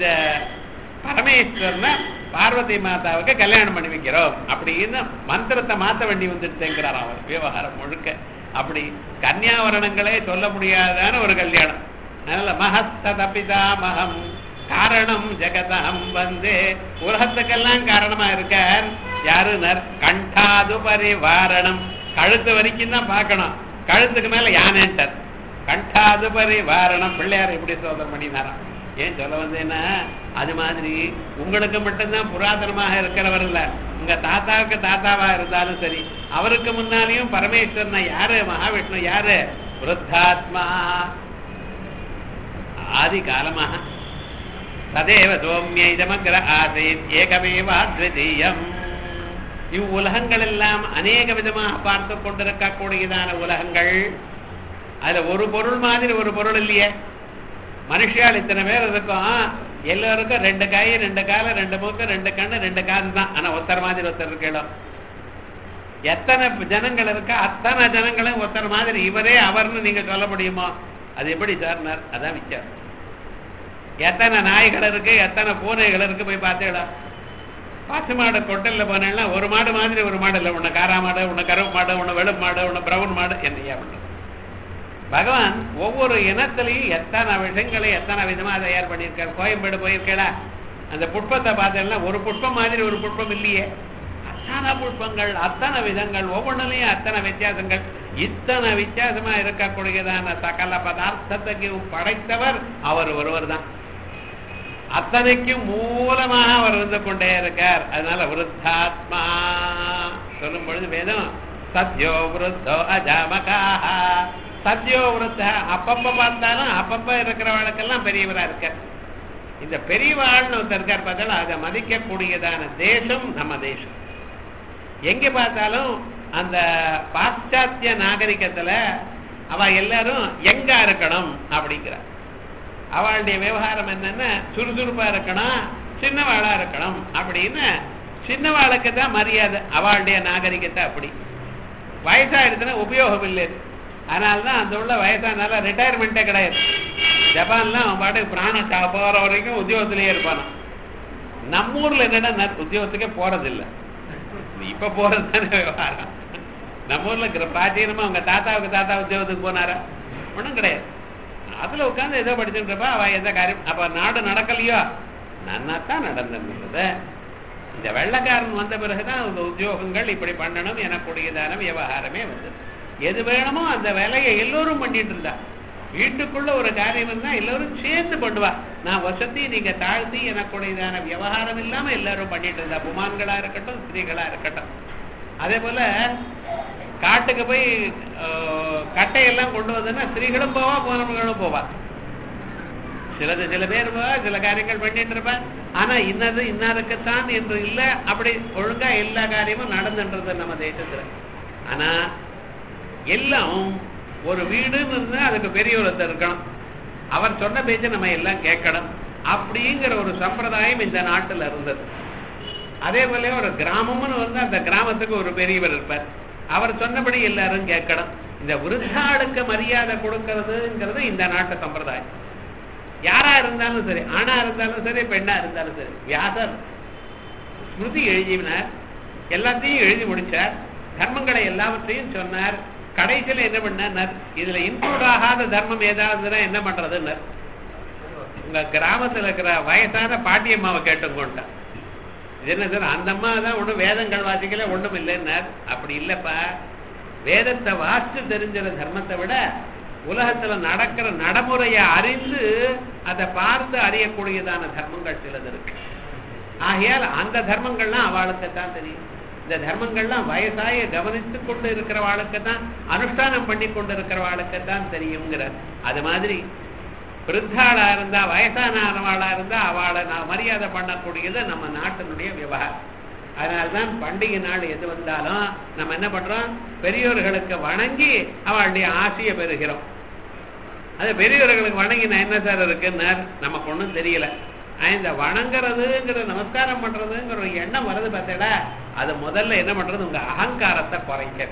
பரமேஸ்வரனை பார்வதி மாதாவுக்கு கல்யாணம் பண்ணி வைக்கிறோம் அப்படின்னு மந்திரத்தை மாத்த வேண்டி வந்துட்டுங்கிறார் அவர் விவகாரம் முழுக்க அப்படி கன்னியாவரணங்களே சொல்ல முடியாதான ஒரு கல்யாணம் அதனால மகஸ்தபிதா மகம் காரணம் ஜெகதம் வந்து உலகத்துக்கெல்லாம் காரணமா இருக்கார் யாருனர் கண்டாது பரிவாரணம் கழுத்து வரைக்கும் தான் பார்க்கணும் கழுத்துக்கு மேல யானேன்ட்டார் கண்டாது பரிவாரணம் பிள்ளையார் எப்படி சோதனை பண்ணினாராம் ஏன் சொல்ல வந்தேன்னா அது மாதிரி உங்களுக்கு மட்டும்தான் புராதனமாக இருக்கிறவர் இல்ல உங்க தாத்தாவுக்கு தாத்தாவா இருந்தாலும் சரி அவருக்கு முன்னாலேயும் பரமேஸ்வரனை யாரு மகாவிஷ்ணு யாரு விருத்தாத்மா ஆதி காலமாக ததேவ சோமிய இதமக்ர ஆசைத் ஏகமேவாத்விதீயம் இவ்வுலகங்கள் எல்லாம் அநேக விதமாக பார்த்து கொண்டிருக்கக்கூடியதான உலகங்கள் அதுல ஒரு பொருள் மாதிரி ஒரு பொருள் இல்லையே மனுஷியால் இத்தனை பேர் இருக்கும் எல்லோருக்கும் ரெண்டு காய் ரெண்டு கால ரெண்டு மூக்கு ரெண்டு கண்ணு ரெண்டு காது தான் ஆனா ஒருத்தர் மாதிரி ஒருத்தர் இருக்கணும் எத்தனை ஜனங்கள் இருக்கா அத்தனை ஜனங்களும் ஒருத்தர் மாதிரி இவரே அவர்னு நீங்க சொல்ல முடியுமா அது எப்படி சார்னார் அதான் வித்தியாசம் எத்தனை நாய்கள் இருக்கு எத்தனை பூனைகள் இருக்கு போய் பார்த்தேடா பசு மாடு கொட்டல்ல போனேன்னா ஒரு மாடு மாதிரி ஒரு மாடு இல்லை உன்னை காரா மாடு உன்னை கருப்பு மாடு உன்னை வெளுப்பு மாடு உன்னை பிரவுன் மாடு என்னையா பண்றது பகவான் ஒவ்வொரு இனத்திலையும் எத்தனை விஷயங்களை எத்தனை விதமா தயார் பண்ணியிருக்கார் கோயம்பேடு போயிருக்கேடா அந்த புஷ்பத்தை பார்த்தேன்னா ஒரு புஷ்பம் மாதிரி ஒரு புஷ்பம் இல்லையே அத்தனை புஷ்பங்கள் அத்தனை விதங்கள் ஒவ்வொன்றுலையும் அத்தனை வித்தியாசங்கள் இத்தனை வித்தியாசமா இருக்கக்கூடியதான சகல பதார்த்தத்தையும் படைத்தவர் அவர் ஒருவர் தான் அத்தனைக்கும் மூலமாக அவர் இருந்து கொண்டே இருக்கார் அதனால விருத்தாத்மா சொல்லும் பொழுது வேதம் சத்யோ விருத்தோ அஜாமகாஹ சத்யோ விருத்த அப்பப்ப பார்த்தாலும் அப்பப்ப இருக்கிறவளுக்கெல்லாம் பெரியவரா இருக்கார் இந்த பெரியவாள்னு ஒருத்தர் இருக்கார் பார்த்தாலும் அதை மதிக்கக்கூடியதான தேசம் நம்ம தேசம் எங்க பார்த்தாலும் அந்த பாশ্চাத்திய நாகரிகத்துல அவ எல்லாரும் எங்க இருக்கணும் அப்படிங்கிறார் அவளுடைய விவகாரம் என்னன்னா சுறுசுறுப்பா இருக்கணும் சின்னவாளா இருக்கணும் அப்படின்னு சின்னவாளுக்கு தான் மரியாதை அவளுடைய நாகரிகத்தை அப்படி வயசாயிடுச்சுன்னா உபயோகம் இல்லை அதனால தான் அந்த உள்ள வயசானால ரிட்டையர்மெண்ட்டே கிடையாது ஜப்பான்லாம் அவன் பாட்டுக்கு பிராணம் சா- போற வரைக்கும் உத்தியோகத்திலேயே இருப்பானா நம்ம ஊர்ல என்னன்னா ந- உத்தியோகத்துக்கே போறதில்ல இப்ப போறது தானே விவகாரம் நம்ம ஊர்ல இருக்கிற பிராச்சீனமா அவங்க தாத்தாவுக்கு தாத்தா உத்தியோகத்துக்கு போனாரா ஒண்ணும் கிடையாது அதுல உட்கார்ந்து ஏதோ படிச்சுட்டு இருப்பா அவ எந்த காரியம் அப்ப நாடு நடக்கலையோ நன்னாத்தான் நடந்திருந்தது இந்த வெள்ளக்காரன் வந்த பிறகுதான் அந்த உத்தியோகங்கள் இப்படி பண்ணணும் எனக்கூடியதான விவகாரமே வந்தது எது வேணுமோ அந்த வேலையை எல்லோரும் பண்ணிட்டு இருந்தா வீட்டுக்குள்ள ஒரு காரியம் இருந்தா எல்லாரும் சேர்ந்து பண்ணுவா நான் வசதி நீங்க தாழ்த்தி எனக்குடையதான விவகாரம் இல்லாம எல்லாரும் பண்ணிட்டு இருந்தா புமான்களா இருக்கட்டும் ஸ்திரீகளா இருக்கட்டும் அதே போல காட்டுக்கு போய் அஹ், கட்டையெல்லாம் கொண்டு வந்ததுன்னா ஸ்திரீகளும் போவா புமான்களும் போவா சிலது சில பேர் போவா சில காரியங்கள் பண்ணிட்டு இருப்பா ஆனா இன்னது இன்னாருக்குத்தான் என்று இல்ல அப்படி ஒழுங்கா எல்லா காரியமும் நடந்துன்றது நம்ம தேசத்துல ஆனா எல்லாம் ஒரு வீடுன்னு இருந்தா அதுக்கு பெரிய ஒருத்தர் இருக்கணும் அவர் சொன்ன பேச்சை நம்ம எல்லாம் கேட்கணும் அப்படிங்கிற ஒரு சம்பிரதாயம் இந்த நாட்டுல இருந்தது அதே போல ஒரு கிராமம்னு வந்து அந்த கிராமத்துக்கு ஒரு பெரியவர் இருப்பார் அவர் சொன்னபடி எல்லாரும் கேட்கணும் இந்த விருத்தாளுக்கு மரியாதை கொடுக்கறதுங்கிறது இந்த நாட்டு சம்பிரதாயம் யாரா இருந்தாலும் சரி ஆணா இருந்தாலும் சரி பெண்ணா இருந்தாலும் சரி வியாசர் ஸ்மிருதி எழுதினார் எல்லாத்தையும் எழுதி முடிச்சார் தர்மங்களை எல்லாவற்றையும் சொன்னார் கடைசியில என்ன பண்ணார் இதுல இன்க்ளூட் ஆகாத தர்மம் ஏதாவதுன்னா என்ன பண்றதுன்னார் உங்க கிராமத்துல இருக்கிற வயசான பாட்டியம்மாவை கேட்டுக்கொண்டார் இது என்ன சார் அந்த அம்மா தான் ஒன்றும் வேதங்கள் வாசிக்கல ஒன்றும் இல்லைன்னார் அப்படி இல்லப்பா வேதத்தை வாசிச்சு தெரிஞ்சிற தர்மத்தை விட உலகத்துல நடக்கிற நடைமுறையை அறிந்து அதை பார்த்து அறியக்கூடியதான தர்மங்கள் சிலது இருக்கு ஆகையால் அந்த தர்மங்கள்லாம் அவளுக்கு தான் தெரியும் இந்த தர்மங்கள்லாம் வயசாய கவனித்து கொண்டு இருக்கிறவாளுக்கு தான் அனுஷ்டானம் பண்ணி கொண்டு இருக்கிறவாளுக்கு தான் தெரியுங்கிறார் அது மாதிரி விருத்தாளா இருந்தா வயசானவாளா இருந்தா அவளை நான் மரியாதை பண்ணக்கூடியது நம்ம நாட்டினுடைய விவகாரம் அதனால்தான் பண்டிகை நாள் எது வந்தாலும் நம்ம என்ன பண்றோம் பெரியோர்களுக்கு வணங்கி அவளுடைய ஆசையை பெறுகிறோம் அது பெரியவர்களுக்கு வணங்கினா என்ன சார் இருக்குன்னு நமக்கு ஒண்ணும் தெரியல ஆனா இந்த வணங்குறதுங்கிற நமஸ்காரம் பண்றதுங்கிற ஒரு எண்ணம் வருது பார்த்தேடா அது முதல்ல என்ன பண்றது உங்க அகங்காரத்தை குறைக்க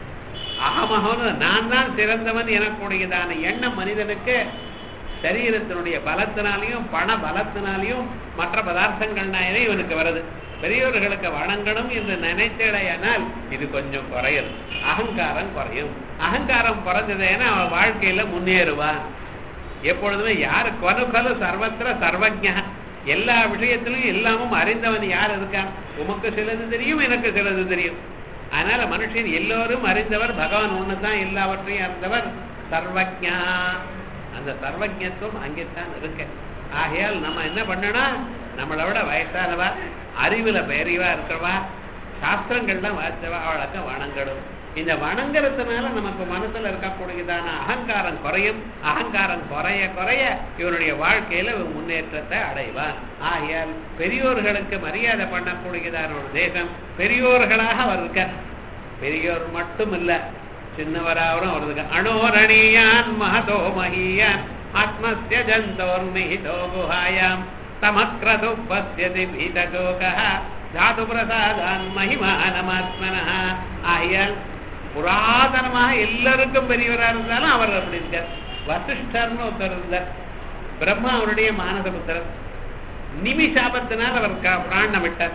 அகமகம்னு நான் தான் சிறந்தவன் எனக்கூடியதான எண்ணம் மனிதனுக்கு சரீரத்தினுடைய பலத்தினாலையும் பண பலத்தினாலையும் மற்ற பதார்த்தங்கள்னாலே இவனுக்கு வருது பெரியவர்களுக்கு வணங்கணும் என்று நினைத்தடையானால் இது கொஞ்சம் குறையும் அகங்காரம் குறையும் அகங்காரம் குறைஞ்சதேனா அவன் வாழ்க்கையில முன்னேறுவான் எப்பொழுதுமே யாரு கொனுகலு சர்வத்திர சர்வஜா எல்லா விஷயத்திலும் எல்லாமும் அறிந்தவன் யார் இருக்கான் உமக்கு சிலது தெரியும் எனக்கு சிலது தெரியும் அதனால மனுஷன் எல்லோரும் அறிந்தவர் பகவான் ஒண்ணுதான் எல்லாவற்றையும் அறிந்தவர் சர்வஜா அந்த சர்வஜத்துவம் அங்கேத்தான் இருக்கு ஆகையால் நம்ம என்ன பண்ணணும் நம்மளை விட வயசானவா அறிவுல பெரியவா இருக்கிறவா சாஸ்திரங்கள்லாம் வாசிச்சவா அவளுக்கு வணங்கணும் இந்த வணங்குறதுனால நமக்கு மனசுல இருக்கக்கூடியதான அகங்காரம் குறையும் அகங்காரம் குறைய குறைய இவனுடைய வாழ்க்கையில இவன் முன்னேற்றத்தை அடைவான் ஆகையால் பெரியோர்களுக்கு மரியாதை பண்ணக்கூடியதான ஒரு தேசம் பெரியோர்களாக அவர் இருக்கார் பெரியோர் மட்டும் இல்ல சின்னவராவரும் அவருக்கு அணோரணியான் மகதோ மகியான் ஆத்மஸ்ய ஜந்தோர்மிஹிதோ குஹாயாம் தமக்ரது பசியதி பீதசோகா தாது பிரசாதான் மகிமானமாத்மனா ஆகையால் புராதனமாக எல்லாருக்கும் பெரியவரா இருந்தாலும் அவர் அப்படி இருக்கார் வசிஷ்டர்னு ஒருத்தர் இருந்தார் பிரம்மா அவருடைய மானசபுத்திரர் நிமிஷாபத்தினால் அவர் க- பிராணம் விட்டார்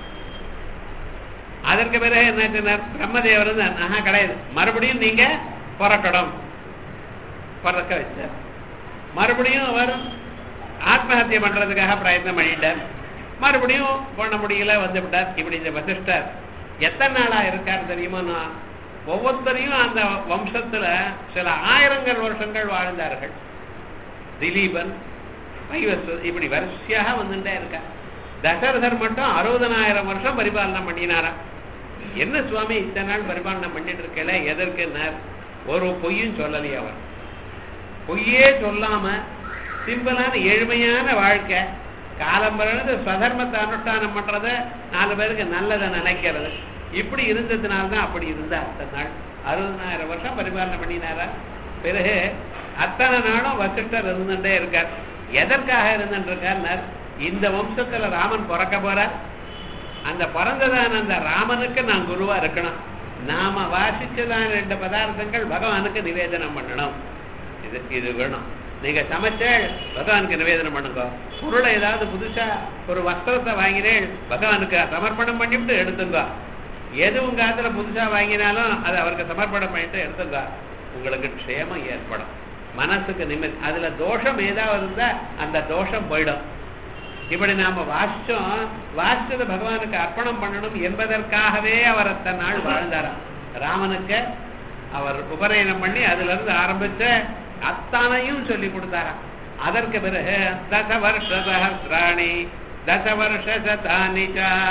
அதற்கு பிறகு என்ன சொன்னார் பிரம்மதேவர் வந்து ஆஹா கிடையாது மறுபடியும் நீங்க பிறக்கணும் பிறக்க வச்சார் மறுபடியும் அவர் ஆத்மஹத்தியை பண்றதுக்காக பிரயத்னம் பண்ணிட்டார் மறுபடியும் பண்ண முடியல வந்து விட்டார் இப்படி இந்த வசிஷ்டர் எத்தனை நாளா இருக்கார் தெரியுமா நான் ஒவ்வொருத்தரையும் அந்த வம்சத்துல சில ஆயிரங்கள் வருஷங்கள் வாழ்ந்தார்கள் திலீபன் வைவஸ் இப்படி வரிசையாக வந்துட்டே இருக்கா தசரதர் மட்டும் அறுபதனாயிரம் வருஷம் பரிபாலனம் பண்ணினாராம் என்ன சுவாமி இத்தனை நாள் பரிபாலனம் பண்ணிட்டு இருக்கல எதற்குன்னார் ஒரு பொய்யும் சொல்லலையே அவர் பொய்யே சொல்லாம சிம்பிளான ஏழ்மையான வாழ்க்கை காலம் பிறகு ஸ்வதர்மத்தை அனுஷ்டானம் பண்றத நாலு பேருக்கு நல்லதை நினைக்கிறது இப்படி இருந்ததுனால தான் அப்படி இருந்தா அத்தனை நாள் அறுபதனாயிரம் வருஷம் பரிபாலனை பண்ணினாரா பிறகு அத்தனை நாளும் வசிஷ்டர் இருந்துட்டே இருக்கார் எதற்காக இருந்துட்டு இருக்கார் இந்த வம்சத்துல ராமன் பிறக்க போறார் அந்த பிறந்ததான அந்த ராமனுக்கு நான் குருவா இருக்கணும் நாம வாசிச்சதான ரெண்டு பதார்த்தங்கள் பகவானுக்கு நிவேதனம் பண்ணணும் இது இது வேணும் நீங்க சமைச்ச பகவானுக்கு நிவேதனம் பண்ணுங்க பொருளை ஏதாவது புதுசா ஒரு வஸ்திரத்தை வாங்கினேன் பகவானுக்கு சமர்ப்பணம் பண்ணிவிட்டு எடுத்துங்க எது உங்க ஆத்துல புதுசா வாங்கினாலும் அதை அவருக்கு சமர்ப்பணம் பண்ணிட்டு எடுத்துங்க உங்களுக்கு க்ஷேமம் ஏற்படும் மனசுக்கு நிம்மதி அதுல தோஷம் ஏதாவது இருந்தா அந்த தோஷம் போயிடும் இப்படி நாம வாசிச்சோம் வாசிச்சதை பகவானுக்கு அர்ப்பணம் பண்ணணும் என்பதற்காகவே அவர் அத்தனை நாள் வாழ்ந்தாராம் ராமனுக்கு அவர் உபநயனம் பண்ணி அதுல இருந்து ஆரம்பிச்ச அத்தனையும் சொல்லி கொடுத்தாராம் அதற்கு பிறகு தச வருஷ சஹசிராணி தச வருஷ சதானி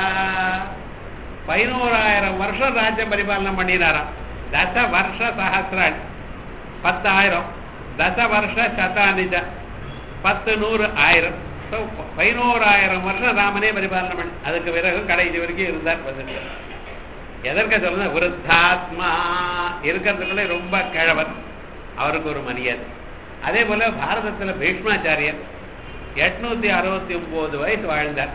பதினோராயிரம் வருஷம் ராஜ்யம் பரிபாலனம் பண்ணினாராம் தச வருஷ சஹசிராணி பத்தாயிரம் தச வருஷ சதானிஜ பத்து நூறு ஆயிரம் ஸோ பதினோராயிரம் வருஷம் ராமனே பரிபாலனம் பண்ணி அதுக்கு பிறகு கடைசி வரைக்கும் இருந்தார் பதினெட்டு எதற்க சொல்லுங்க விருத்தாத்மா இருக்கிறதுக்குள்ளே ரொம்ப கிழவர் அவருக்கு ஒரு மரியாதை அதே போல பாரதத்துல பீஷ்மாச்சாரியர் எட்நூத்தி அறுபத்தி ஒன்பது வயசு வாழ்ந்தார்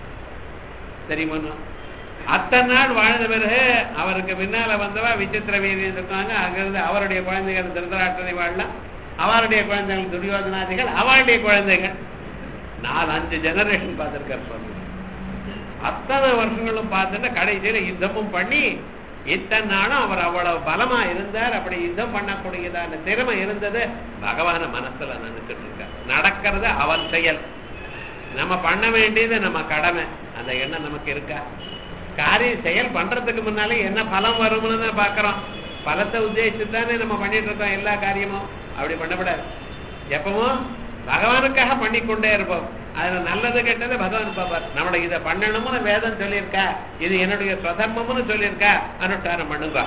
தெரியுமா அத்தனை நாள் வாழ்ந்த பிறகு அவருக்கு பின்னால வந்தவா விசித்திர வீரியன் இருக்காங்க அங்கிருந்து அவருடைய குழந்தைகள் திருதராட்டனை வாழலாம் அவருடைய குழந்தைகள் துரியோதனாதிகள் அவருடைய குழந்தைகள் நாலு அஞ்சு ஜெனரேஷன் பார்த்திருக்கார் சுவாமி அத்தனை வருஷங்களும் பார்த்துட்டு கடைசியில யுத்தமும் பண்ணி இத்தனை நாளும் அவர் அவ்வளவு பலமா இருந்தார் அப்படி யுத்தம் பண்ணக்கூடியதான திறமை இருந்தது பகவான மனசுல நினைச்சிட்டு இருக்கார் நடக்கிறது அவன் செயல் நம்ம பண்ண வேண்டியது நம்ம கடமை அந்த எண்ணம் நமக்கு இருக்கா காரியம் செயல் பண்றதுக்கு முன்னாலே என்ன பலம் வரும்னு தான் பாக்குறோம் பலத்தை உத்தேசித்து தானே நம்ம பண்ணிட்டு இருக்கோம் எல்லா காரியமும் அப்படி பண்ணக்கூடாது எப்பவும் பகவானுக்காக பண்ணிக்கொண்டே இருப்போம் அதுல நல்லது கெட்டது பகவான் பாப்பார் நம்மளை இதை பண்ணணும்னு வேதம் சொல்லியிருக்கா இது என்னுடைய சுதர்மம்னு சொல்லியிருக்கா அனுஷ்டானம் பண்ணுங்க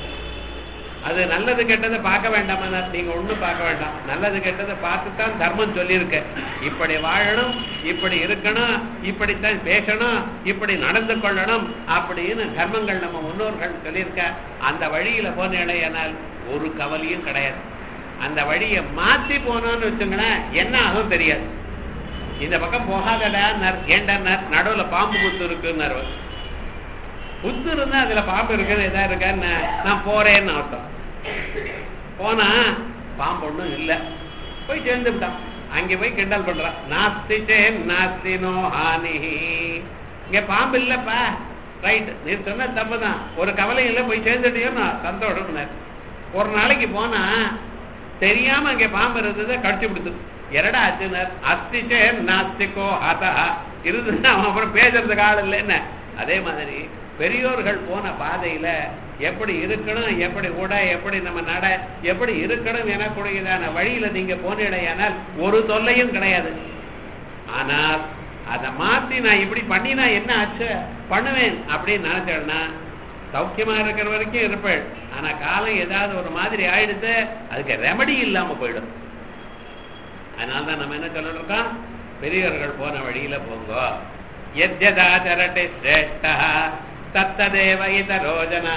அது நல்லது கெட்டதை பார்க்க வேண்டாமா நீங்க ஒண்ணும் பார்க்க வேண்டாம் நல்லது கெட்டதை பார்த்துத்தான் தர்மம் சொல்லியிருக்கு இப்படி வாழணும் இப்படி இருக்கணும் இப்படித்தான் பேசணும் இப்படி நடந்து கொள்ளணும் அப்படின்னு தர்மங்கள் நம்ம முன்னோர்கள் சொல்லியிருக்க அந்த வழியில போனேனால் ஒரு கவலையும் கிடையாது அந்த வழியை மாத்தி போனோம்னு வச்சுங்களேன் என்ன ஆகும் தெரியாது இந்த பக்கம் போகாதடா ஏண்டா நடுவுல பாம்பு குத்து இருக்குன்னு புத்து இருந்தா அதுல பாம்பு இருக்குது எதா இருக்கான்னு நான் போறேன்னு அர்த்தம் போனா பாம்பு ஒண்ணும் இல்ல போய் சேர்ந்து விட்டான் அங்க போய் கிண்டல் பண்றான் நாஸ்தி சேன் நாஸ்தி நோ ஹானி இங்க பாம்பு இல்லப்பா ரைட் நீ சொன்ன தப்பு தான் ஒரு கவலை இல்லை போய் சேர்ந்துட்டியோன்னு சந்தோஷம் ஒரு நாளைக்கு போனா தெரியாம அங்க பாம்பு இருந்தது கடிச்சு விடுத்து எரடா ஆச்சுனர் அஸ்திச்சே நாஸ்திகோ அதா இருந்துன்னா அவன் அப்புறம் பேசுறதுக்கு ஆள் இல்லைன்னு அதே மாதிரி பெரியோர்கள் போன பாதையில எப்படி இருக்கணும் எப்படி உட எப்படி நம்ம நட எப்படி இருக்கணும் எனக்கூடியதான வழியில நீங்க போனீடையானால் ஒரு தொல்லையும் கிடையாது ஆனால் அதை மாத்தி நான் இப்படி பண்ணினா என்ன ஆச்சு பண்ணுவேன் அப்படின்னு நினைச்சேன்னா சௌக்கியமா இருக்கிற வரைக்கும் இருப்பேன் ஆனா காலம் ஏதாவது ஒரு மாதிரி ஆயிடுத்து அதுக்கு ரெமடி இல்லாம போயிடும் அதனால்தான் நம்ம என்ன சொல்லிட்டு இருக்கோம் பெரியவர்கள் போன வழியில போங்க எத்யதாச்சரட்டை சிரேஷ்டா தத்ததேவ இதரோஜனா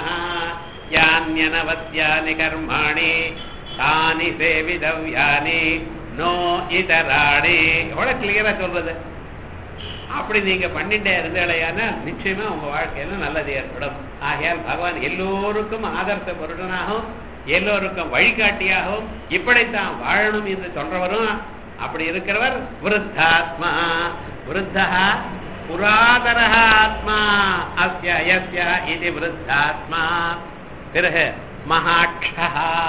யானியனவத்யானி கர்மாணி தானி சேவிதவ்யானி நோ இதராணி எவ்வளவு கிளியரா சொல்றது அப்படி நீங்க பண்ணிட்டே இருந்தேலையான நிச்சயமா உங்க வாழ்க்கையில நல்லது ஏற்படும் ஆகையால் பகவான் எல்லோருக்கும் ஆதர்ச பொருடனாகவும் எல்லோருக்கும் வழிகாட்டியாகவும் இப்படித்தான் வாழணும் என்று சொல்றவரும் அப்படி இருக்கிறவர் விருத்தாத்மா விருத்தா புராதர ஆத்மா அஸ்ய யஸ்ய இது விருத்தாத்மா பிறகு மகாட்சா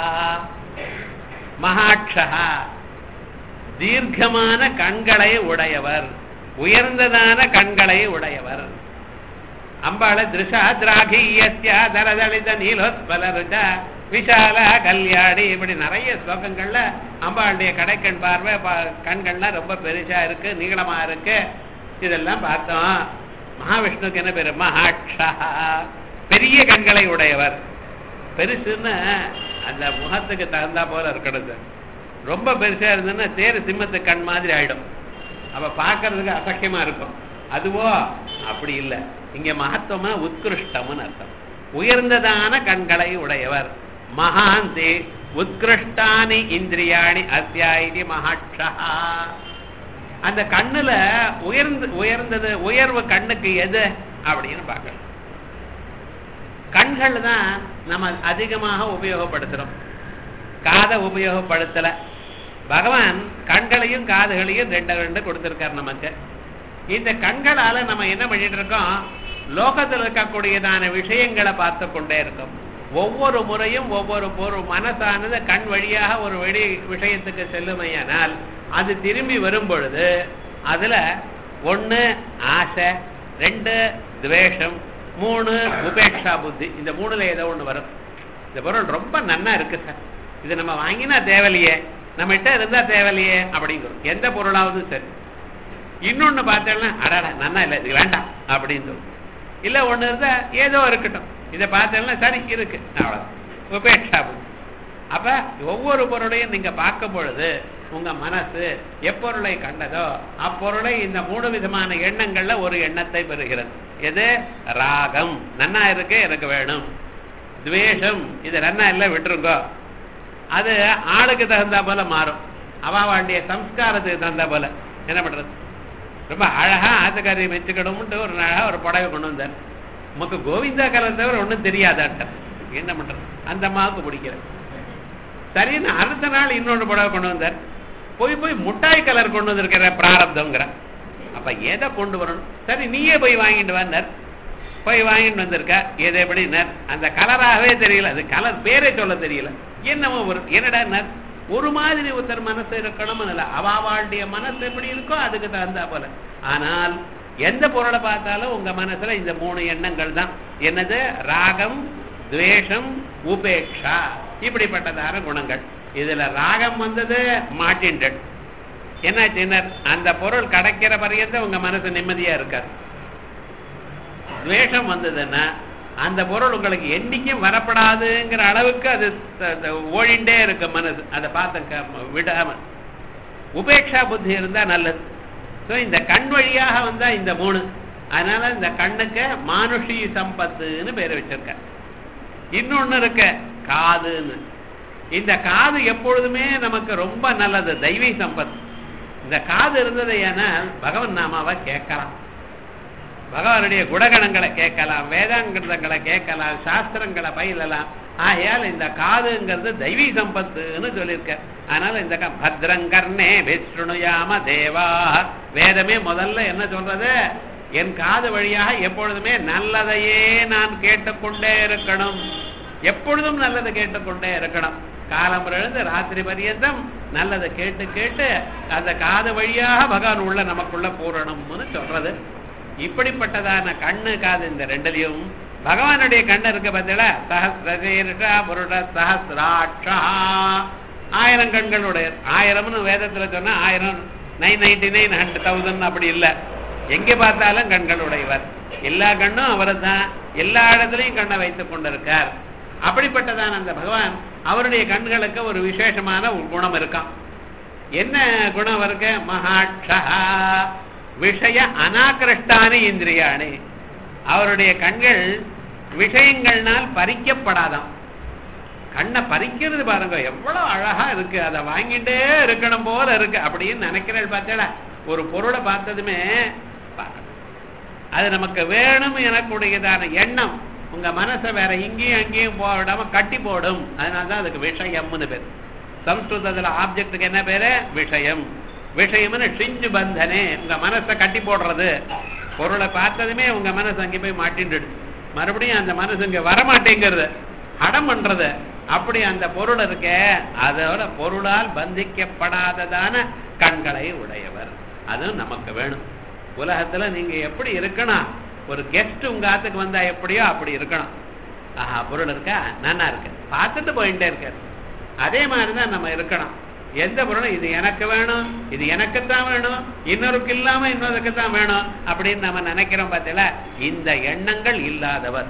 மகாட்சா தீர்க்கமான கண்களை உடையவர் உயர்ந்ததான கண்களை உடையவர் அம்பாள திருஷா திராகியஸ்ய தரதளித நீலோத்பலருஜ விஷால கல்யாணி இப்படி நிறைய ஸ்லோகங்கள்ல அம்பாளுடைய கடைக்கண் பார்வை கண்கள்லாம் ரொம்ப பெருசா இருக்கு நீளமா இருக்கு இதெல்லாம் பார்த்தோம் மகாவிஷ்ணுக்கு என்ன பேரு மகாட்சா பெரிய கண்களை உடையவர் பெருசுன்னு அந்த முகத்துக்கு தகுந்தா போல இருக்கணும் சார் ரொம்ப பெருசா இருந்ததுன்னா தேர் சிம்மத்து கண் மாதிரி ஆயிடும் அப்ப பாக்குறதுக்கு அசக்கியமா இருக்கும் அதுவோ அப்படி இல்லை இங்க மகத்துவமா உத்கிருஷ்டம்னு அர்த்தம் உயர்ந்ததான கண்களை உடையவர் மகாந்தி உத்கிருஷ்டானி இந்திரியாணி அஸ்யா இது மகாட்சா அந்த கண்ணுல உயர்ந்து உயர்ந்தது உயர்வு கண்ணுக்கு எது அப்படின்னு பார்க்கணும் கண்கள் தான் நம்ம அதிகமாக உபயோகப்படுத்துறோம் காதை உபயோகப்படுத்தல பகவான் கண்களையும் காதுகளையும் ரெண்டு ரெண்டு கொடுத்திருக்கார் நமக்கு இந்த கண்களால நம்ம என்ன பண்ணிட்டு இருக்கோம் லோகத்தில் இருக்கக்கூடியதான விஷயங்களை பார்த்து கொண்டே இருக்கோம் ஒவ்வொரு முறையும் ஒவ்வொரு பொருள் மனசானது கண் வழியாக ஒரு வெளி விஷயத்துக்கு செல்லுமையானால் அது திரும்பி வரும் பொழுது அதுல ஒண்ணு ஆசை ரெண்டு துவேஷம் மூணு உபேட்சா புத்தி இந்த மூணுல ஏதோ ஒண்ணு வரும் இந்த பொருள் ரொம்ப நன்னா இருக்கு சார் இது நம்ம வாங்கினா தேவையில்லையே நம்ம கிட்ட இருந்தா தேவையில்லையே அப்படிங்கிறோம் எந்த பொருளாவது சரி இன்னொன்னு பார்த்தோம்னா அடாடா நன்னா இல்லை இது வேண்டாம் அப்படின்னு சொல்லும் இல்ல ஒண்ணு இருந்தா ஏதோ இருக்கட்டும் இதை பார்த்தோம்னா சரி இருக்கு அவ்வளவு உபேட்சா புத்தி அப்ப ஒவ்வொரு பொருளையும் நீங்க பார்க்கும் பொழுது உங்க மனசு எப்பொருளை கண்டதோ அப்பொருளை இந்த மூணு விதமான எண்ணங்கள்ல ஒரு எண்ணத்தை பெறுகிறது எது ராகம் நன்னா இருக்கு எனக்கு வேணும் துவேஷம் இது நன்னா இல்லை விட்டுருங்கோ அது ஆளுக்கு தகுந்தா போல மாறும் அவாவாண்டிய சம்ஸ்காரத்துக்கு தகுந்தா போல என்ன பண்றது ரொம்ப அழகா ஆத்துக்காரி வச்சுக்கணும்ட்டு ஒரு அழகா ஒரு புடவை கொண்டு வந்தார் நமக்கு கோவிந்தா கலர் தவிர ஒன்றும் தெரியாதாட்ட என்ன பண்றது அந்த அம்மாவுக்கு பிடிக்கிறது சரின்னு அடுத்த நாள் இன்னொன்று புடவை கொண்டு வந்தார் போய் போய் முட்டாய் கலர் கொண்டு வந்திருக்கிற பிராரப்தங்கிற அப்ப எதை கொண்டு வரணும் சரி நீயே போய் வாங்கிட்டு வந்தார் போய் வாங்கிட்டு வந்திருக்க எது எப்படின்னார் அந்த கலராகவே தெரியல அது கலர் பேரே சொல்ல தெரியல என்னமோ ஒரு என்னடா ஒரு மாதிரி ஒருத்தர் மனசு இருக்கணும் இல்ல அவாவாளுடைய மனசு எப்படி இருக்கோ அதுக்கு தகுந்தா போல ஆனால் எந்த பொருளை பார்த்தாலும் உங்க மனசுல இந்த மூணு எண்ணங்கள் தான் என்னது ராகம் துவேஷம் உபேக்ஷா இப்படிப்பட்டதான குணங்கள் இதுல ராகம் வந்தது மாட்டின்றது என்ன சின்னர் அந்த பொருள் கிடைக்கிற பரியந்த உங்க மனசு நிம்மதியா இருக்காது துவேஷம் வந்ததுன்னா அந்த பொருள் உங்களுக்கு என்னைக்கும் வரப்படாதுங்கிற அளவுக்கு அது த- த- ஓடிண்டே இருக்கு மனசு அதை பார்த்த விடாம உபேட்சா புத்தி இருந்தா நல்லது ஸோ இந்த கண் வழியாக வந்தா இந்த மூணு அதனால இந்த கண்ணுக்கு மானுஷி சம்பத்துன்னு பேர் வச்சிருக்க இன்னொன்னு இருக்க காதுன்னு இந்த காது எப்பொழுதுமே நமக்கு ரொம்ப நல்லது தெய்வீ சம்பத் இந்த காது இருந்தது ஏன்னா பகவன் நாமாவை கேட்கலாம் பகவானுடைய குணகணங்களை கேட்கலாம் வேதாங்கிருதங்களை கேட்கலாம் சாஸ்திரங்களை பயிலலாம் ஆகையால் இந்த காதுங்கிறது தெய்வீ சம்பத்துன்னு சொல்லியிருக்க அதனால இந்த க- பத்ரங்கர்ணே விஷ்ணுயாம தேவா வேதமே முதல்ல என்ன சொல்றது என் காது வழியாக எப்பொழுதுமே நல்லதையே நான் கேட்டுக்கொண்டே இருக்கணும் எப்பொழுதும் நல்லதை கேட்டுக்கொண்டே இருக்கணும் காலம் எழுந்து ராத்திரி பரியந்தம் நல்லதை கேட்டு கேட்டு அந்த காது வழியாக பகவான் உள்ள நமக்குள்ள பூரணம்னு சொல்றது இப்படிப்பட்டதான கண்ணு காது இந்த ரெண்டுலயும் பகவானுடைய கண்ணு இருக்கு பார்த்தீங்களா சஹசிரா புருட சஹசிராட்சா ஆயிரம் கண்களுடைய ஆயிரம்னு வேதத்துல சொன்னா ஆயிரம் nine ninety nine hundred thousand அப்படி இல்லை எங்கே பார்த்தாலும் கண்கள் உடையவர் எல்லா கண்ணும் அவர் தான் எல்லா இடத்துலையும் கண்ணை வைத்துக் கொண்டிருக்கார் அப்படிப்பட்டதான அந்த பகவான் அவருடைய கண்களுக்கு ஒரு விசேஷமான ஒரு குணம் இருக்கான் என்ன குணம் இருக்கு மகாட்சா விஷய அனாக்கிரஷ்டானி இந்திரியாணி அவருடைய கண்கள் விஷயங்கள்னால் பறிக்கப்படாதாம் கண்ணை பறிக்கிறது பாருங்க எவ்வளவு அழகா இருக்கு அதை வாங்கிட்டே இருக்கணும் போல இருக்கு அப்படின்னு நினைக்கிறேன் பார்த்தேடா ஒரு பொருளை பார்த்ததுமே பார்க்கணும். அது நமக்கு வேணும் எனக்குடையதான எண்ணம் உங்க மனசை வேற இங்கேயும் அங்கேயும் போக விடாம கட்டி போடும் அதனால தான் அதுக்கு விஷயம்னு பேர் சம்ஸ்கிருதத்துல ஆப்ஜெக்ட்டுக்கு என்ன பேரு விஷயம் விஷயம்னு ஷிஞ்சு பந்தனே உங்க மனசை கட்டி போடுறது பொருளை பார்த்ததுமே உங்க மனசு அங்கே போய் மாட்டின்டுடு மறுபடியும் அந்த மனசு இங்க வரமாட்டேங்கிறது அடம் பண்றது அப்படி அந்த பொருள் இருக்க அதோட பொருளால் பந்திக்கப்படாததான கண்களை உடையவர் அதுவும் நமக்கு வேணும் உலகத்துல நீங்க எப்படி இருக்கணும் ஒரு கெஸ்ட் உங்க ஆத்துக்கு வந்தா எப்படியோ அப்படி இருக்கணும் ஆஹா பொருள் இருக்கா நன்னா இருக்கு பார்த்துட்டு போயிட்டே இருக்காரு அதே மாதிரிதான் நம்ம இருக்கணும் எந்த பொருளும் இது எனக்கு வேணும் இது எனக்குத்தான் வேணும் இன்னொருக்கு இல்லாம இன்னொருக்கு தான் வேணும் அப்படின்னு நம்ம நினைக்கிறோம் பார்த்தீங்களா இந்த எண்ணங்கள் இல்லாதவர்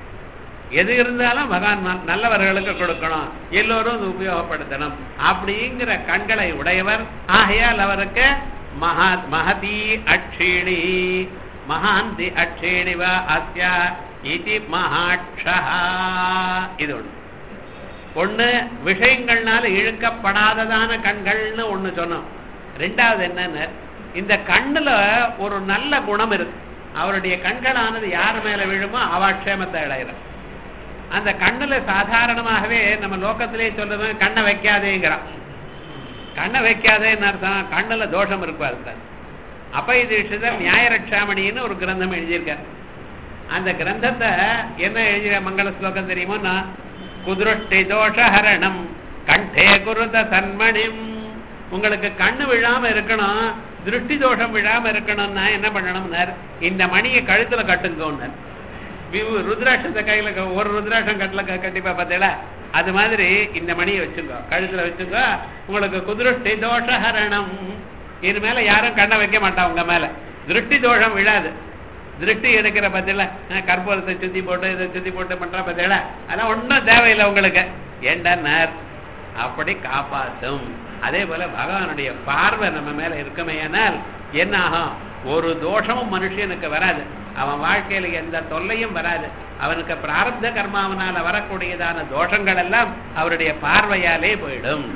எது இருந்தாலும் பகவான் நல்- நல்லவர்களுக்கு கொடுக்கணும் எல்லோரும் அது உபயோகப்படுத்தணும் அப்படிங்கிற கண்களை உடையவர் ஆகையால் அவருக்கு மகா மகதி அட்சீணி மகாந்தி அட்சீணிவ அஸ்யா இது மகாட்சா இது ஒண்ணு ஒண்ணு விஷயங்கள்னால இழுக்கப்படாததான கண்கள்னு ஒண்ணு சொன்னோம் ரெண்டாவது என்னன்னு இந்த கண்ணுல ஒரு நல்ல குணம் இருக்கு அவருடைய கண்களானது யார் மேல விழுமோ அவ க்ஷேமத்தை அடையிறான் அந்த கண்ணுல சாதாரணமாகவே நம்ம லோகத்திலே சொல்றது கண்ணை வைக்காதேங்கிறான் கண்ணை வைக்காதேன்னு அர்த்தம் கண்ணுல தோஷம் இருப்பாரு சார் அப்ப இது விஷயத்தில் நியாயரட்சாமணின்னு ஒரு கிரந்தம் எழுதியிருக்கார் அந்த கிரந்தத்தை என்ன எழுதிய மங்கள ஸ்லோகம் தெரியுமோன்னா குதிருஷ்டி தோஷஹரணம் கண்டே குருத சன்மணிம் உங்களுக்கு கண்ணு விழாம இருக்கணும் திருஷ்டி தோஷம் விழாம இருக்கணும்னா என்ன பண்ணணும்னார் இந்த மணியை கழுத்துல கட்டுங்கன்னார் விவு- ருத்ராட்சத்தை கையில க- ஒரு ருத்ராட்சம் கட்டல க- கண்டிப்பா பார்த்தீங்களா அது மாதிரி இந்த மணியை வச்சுக்கோ கழுத்துல வச்சுக்கோ உங்களுக்கு குதிருஷ்டி தோஷஹரணம் இது மேல யாரும் கண்ணை வைக்க மாட்டான் உங்க மேல திருஷ்டி தோஷம் விழாது திருஷ்டி எடுக்கிற பதில கற்பூரத்தை சுத்தி போட்டு இதை சுத்தி போட்டு பண்ற பதில அதெல்லாம் ஒண்ணும் தேவையில்லை உங்களுக்கு ஏண்டனர் அப்படி காப்பாத்தும் அதே போல பகவானுடைய பார்வை நம்ம மேல இருக்குமேயானால் என்ன ஆகும் ஒரு தோஷமும் மனுஷனுக்கு வராது அவன் வாழ்க்கையில எந்த தொல்லையும் வராது அவனுக்கு பிராரப்த கர்மாவனால வரக்கூடியதான தோஷங்கள் எல்லாம் அவருடைய பார்வையாலே போயிடும்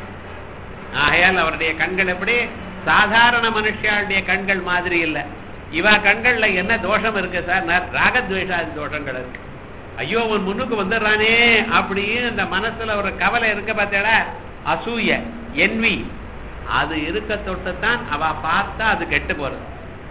ஆகையால் அவருடைய கண்கள் எப்படி சாதாரண மனுஷாளுடைய கண்கள் மாதிரி இல்லை இவ கண்கள்ல என்ன தோஷம் இருக்கு சார் நான் ராகத்வேஷாதி தோஷங்கள் இருக்கு ஐயோ அவன் முன்னுக்கு வந்துடுறானே அப்படின்னு இந்த மனசுல ஒரு கவலை இருக்க பார்த்தேடா அசூய என்வி அது இருக்க தொட்டுத்தான் அவ பார்த்தா அது கெட்டு போறது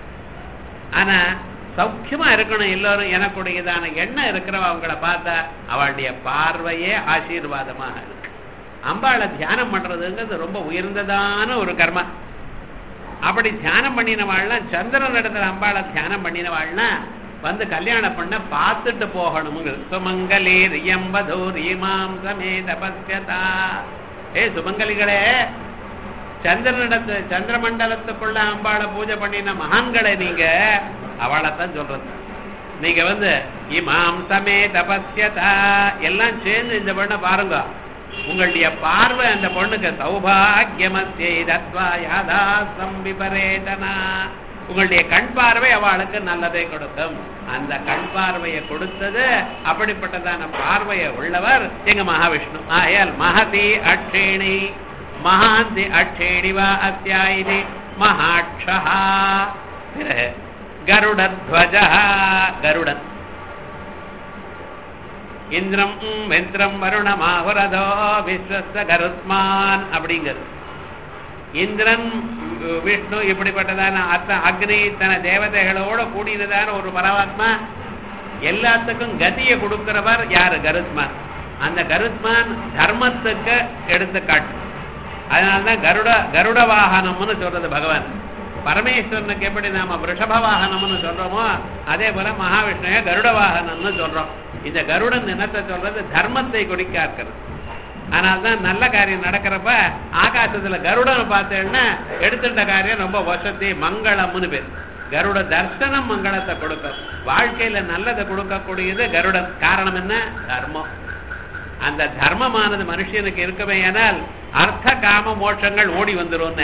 ஆனா சௌக்கியமா இருக்கணும் எல்லாரும் எனக்குடையதான எண்ணம் இருக்கிறவ அவங்கள பார்த்தா அவளுடைய பார்வையே ஆசீர்வாதமாக இருக்கு அம்பாளை தியானம் பண்றதுங்கிறது ரொம்ப உயர்ந்ததான ஒரு கர்மா அப்படி தியானம் பண்ணினவாள்லாம் சந்திரன் இடத்துல அம்பாளை தியானம் பண்ணினவாள்னா வந்து கல்யாணம் பண்ண பார்த்துட்டு போகணுங்கிறது சுமங்கலி ரியம்பதோ ரீமாம் சமே தபஸ்யதா ஏ சுமங்கலிகளே சந்திரனிடத்து சந்திரமண்டலத்துக்குள்ள அம்பாளை பூஜை பண்ணின மகான்களை நீங்க அவளைத்தான் சொல்றது நீங்க வந்து இமாம் சமே தபஸ்யதா எல்லாம் சேர்ந்து இந்த பொண்ணை பாருங்க உங்களுடைய பார்வை அந்த பொண்ணுக்கு சௌபாகியமத்தியை தத்வா யாதா சம்பிபரேதனா உங்களுடைய கண் பார்வை அவளுக்கு நல்லதை கொடுக்கும் அந்த கண் பார்வையை கொடுத்தது அப்படிப்பட்டதான பார்வையை உள்ளவர் எங்க மகாவிஷ்ணு ஆயால் மகதி அட்சேணி மகாந்தி அட்சேணி வா அத்தியாயினி மகாட்சா பிறகு கருடத்வஜ கருடன் இந்திரம் வெந்திரம் வருணமாகுரதோ விஸ்வஸ்த கருத்மான் அப்படிங்கிறது இந்திரன் விஷ்ணு இப்படிப்பட்டதான அத்த அக்னி தன தேவதைகளோட கூடினதான ஒரு பரமாத்மா எல்லாத்துக்கும் கதியை கொடுக்கிறவர் யாரு கருத்மான் அந்த கருத்மான் தர்மத்துக்கு எடுத்துக்காட்டு அதனால்தான் கருட கருட வாகனம்னு சொல்றது பகவான் பரமேஸ்வரனுக்கு எப்படி நாம ரிஷப வாகனம்னு சொல்றோமோ அதே போல மகாவிஷ்ணுவே கருட வாகனம்னு சொல்றோம் இந்த கருடன் இனத்தை சொல்றது தர்மத்தை கொடிக்காக்கிறது அதனால்தான் நல்ல காரியம் நடக்கிறப்ப ஆகாசத்துல கருடனை பார்த்தேன்னா எடுத்துட்ட காரியம் ரொம்ப வசதி மங்களம்னு பேர் கருட தர்சனம் மங்களத்தை கொடுக்கும் வாழ்க்கையில நல்லதை கொடுக்கக்கூடியது கருடன் காரணம் என்ன தர்மம் அந்த தர்மமானது மனுஷனுக்கு இருக்கவே ஆனால் அர்த்த காம மோட்சங்கள் ஓடி வந்துரும்னு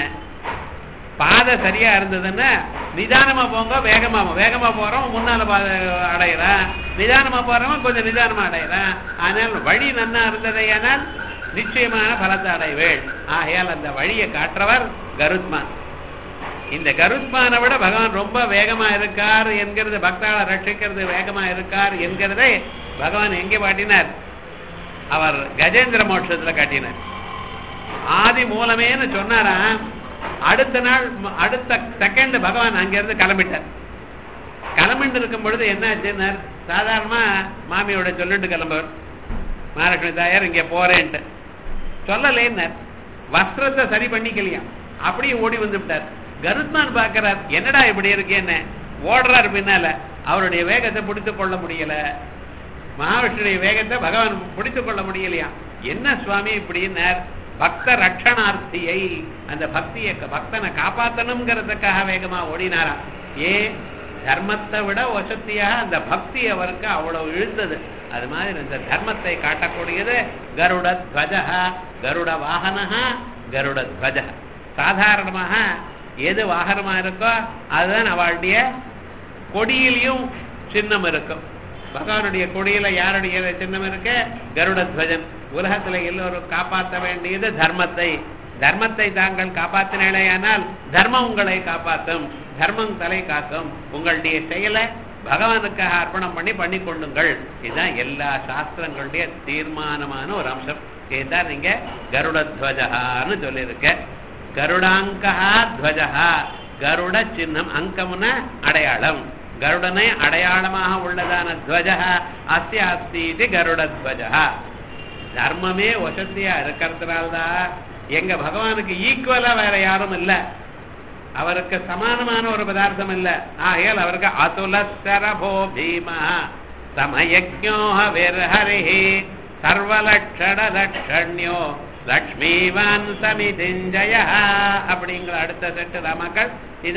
பாதை சரியா இருந்ததுன்னா நிதானமா போங்க வேகமா போ- வேகமா போறோம் முன்னால பாதை அடையிறான் நிதானமா போறவன் கொஞ்சம் நிதானமா அடையிறான் ஆனால் வழி நன்னா இருந்ததையானால் நிச்சயமான பலத்தை அடைவேள் ஆகையால் அந்த வழியை காட்டுறவர் கருத்மான் இந்த கருத்மானை விட பகவான் ரொம்ப வேகமா இருக்கார் என்கிறது பக்தாளை ரட்சிக்கிறது வேகமா இருக்கார் என்கிறதை பகவான் எங்கே காட்டினார் அவர் கஜேந்திர மோட்சத்துல காட்டினார் ஆதி மூலமேன்னு சொன்னாராம் அடுத்த நாள் ம- அடுத்த செகண்ட் பகவான் அங்கிருந்து கிளம்பிட்டார் கிளம்பிட்டு இருக்கும் பொழுது என்ன ஆச்சுன்னார் சாதாரணமா மாமியோட சொல்லிட்டு கிளம்புவார் மகாலட்சுமி தாயார் இங்க போறேன்ட்டு சொல்லலேன்னார் வஸ்திரத்தை சரி பண்ணிக்கலையாம் அப்படியே ஓடி வந்து விட்டார் கருத்மான் பார்க்கிறார் என்னடா இப்படி இருக்கேன்னு ஓடுறார் பின்னால அவருடைய வேகத்தை பிடித்துக் கொள்ள முடியல மகாவிஷ்ணுடைய வேகத்தை பகவான் பிடித்துக் கொள்ள முடியலையா என்ன சுவாமி இப்படின்னார் பக்த ரட்சணார்த்தியை அந்த பக்தியை பக்தனை காப்பாத்தணுங்கிறதுக்காக வேகமா ஓடினாராம் ஏ தர்மத்தை விட வசத்தியாக அந்த பக்தி அவருக்கு அவ்வளவு இழுத்தது அது மாதிரி இந்த தர்மத்தை காட்டக்கூடியது கருட துவஜ கருட வாகனஹா கருட துவஜ சாதாரணமாக எது வாகனமா இருக்கோ அதுதான் அவளுடைய கொடியிலையும் சின்னம் இருக்கும் பகவானுடைய கொடியில யாருடைய சின்னம் இருக்கு கருட துவஜன் உலகத்துல எல்லோரும் காப்பாற்ற வேண்டியது தர்மத்தை தர்மத்தை தாங்கள் காப்பாற்றினேயானால் தர்மம் உங்களை காப்பாற்றும் தர்மம் தலை காக்கும் உங்களுடைய செயலை பகவானுக்காக அர்ப்பணம் பண்ணி பண்ணி கொள்ளுங்கள் இதுதான் எல்லா சாஸ்திரங்களுடைய தீர்மானமான ஒரு அம்சம் இதுதான் நீங்க கருடத்வஜகான்னு சொல்லியிருக்க கருடாங்கா துவஜா கருட சின்னம் அங்கம்னா அடையாளம் கருடனை அடையாளமாக உள்ளதான துவஜா அஸ்தி அஸ்தி இது கருடத்வஜா தர்மமே வசதியா இருக்கிறதுனால்தான் எங்க பகவானுக்கு ஈக்குவலா வேற யாரும் இல்ல அவருக்கு சமானமான ஒரு பதார்த்தம் இல்ல ஆகையால் அவருக்கு அதுல சரபோ பீமா சமயஜோஹ விர்ஹரிஹி சர்வலட்சண லட்சண்யோ லக்ஷ்மீவான் சமிதிஞ்சய அப்படிங்கிற அடுத்த செட்டு ராமக்கள் இது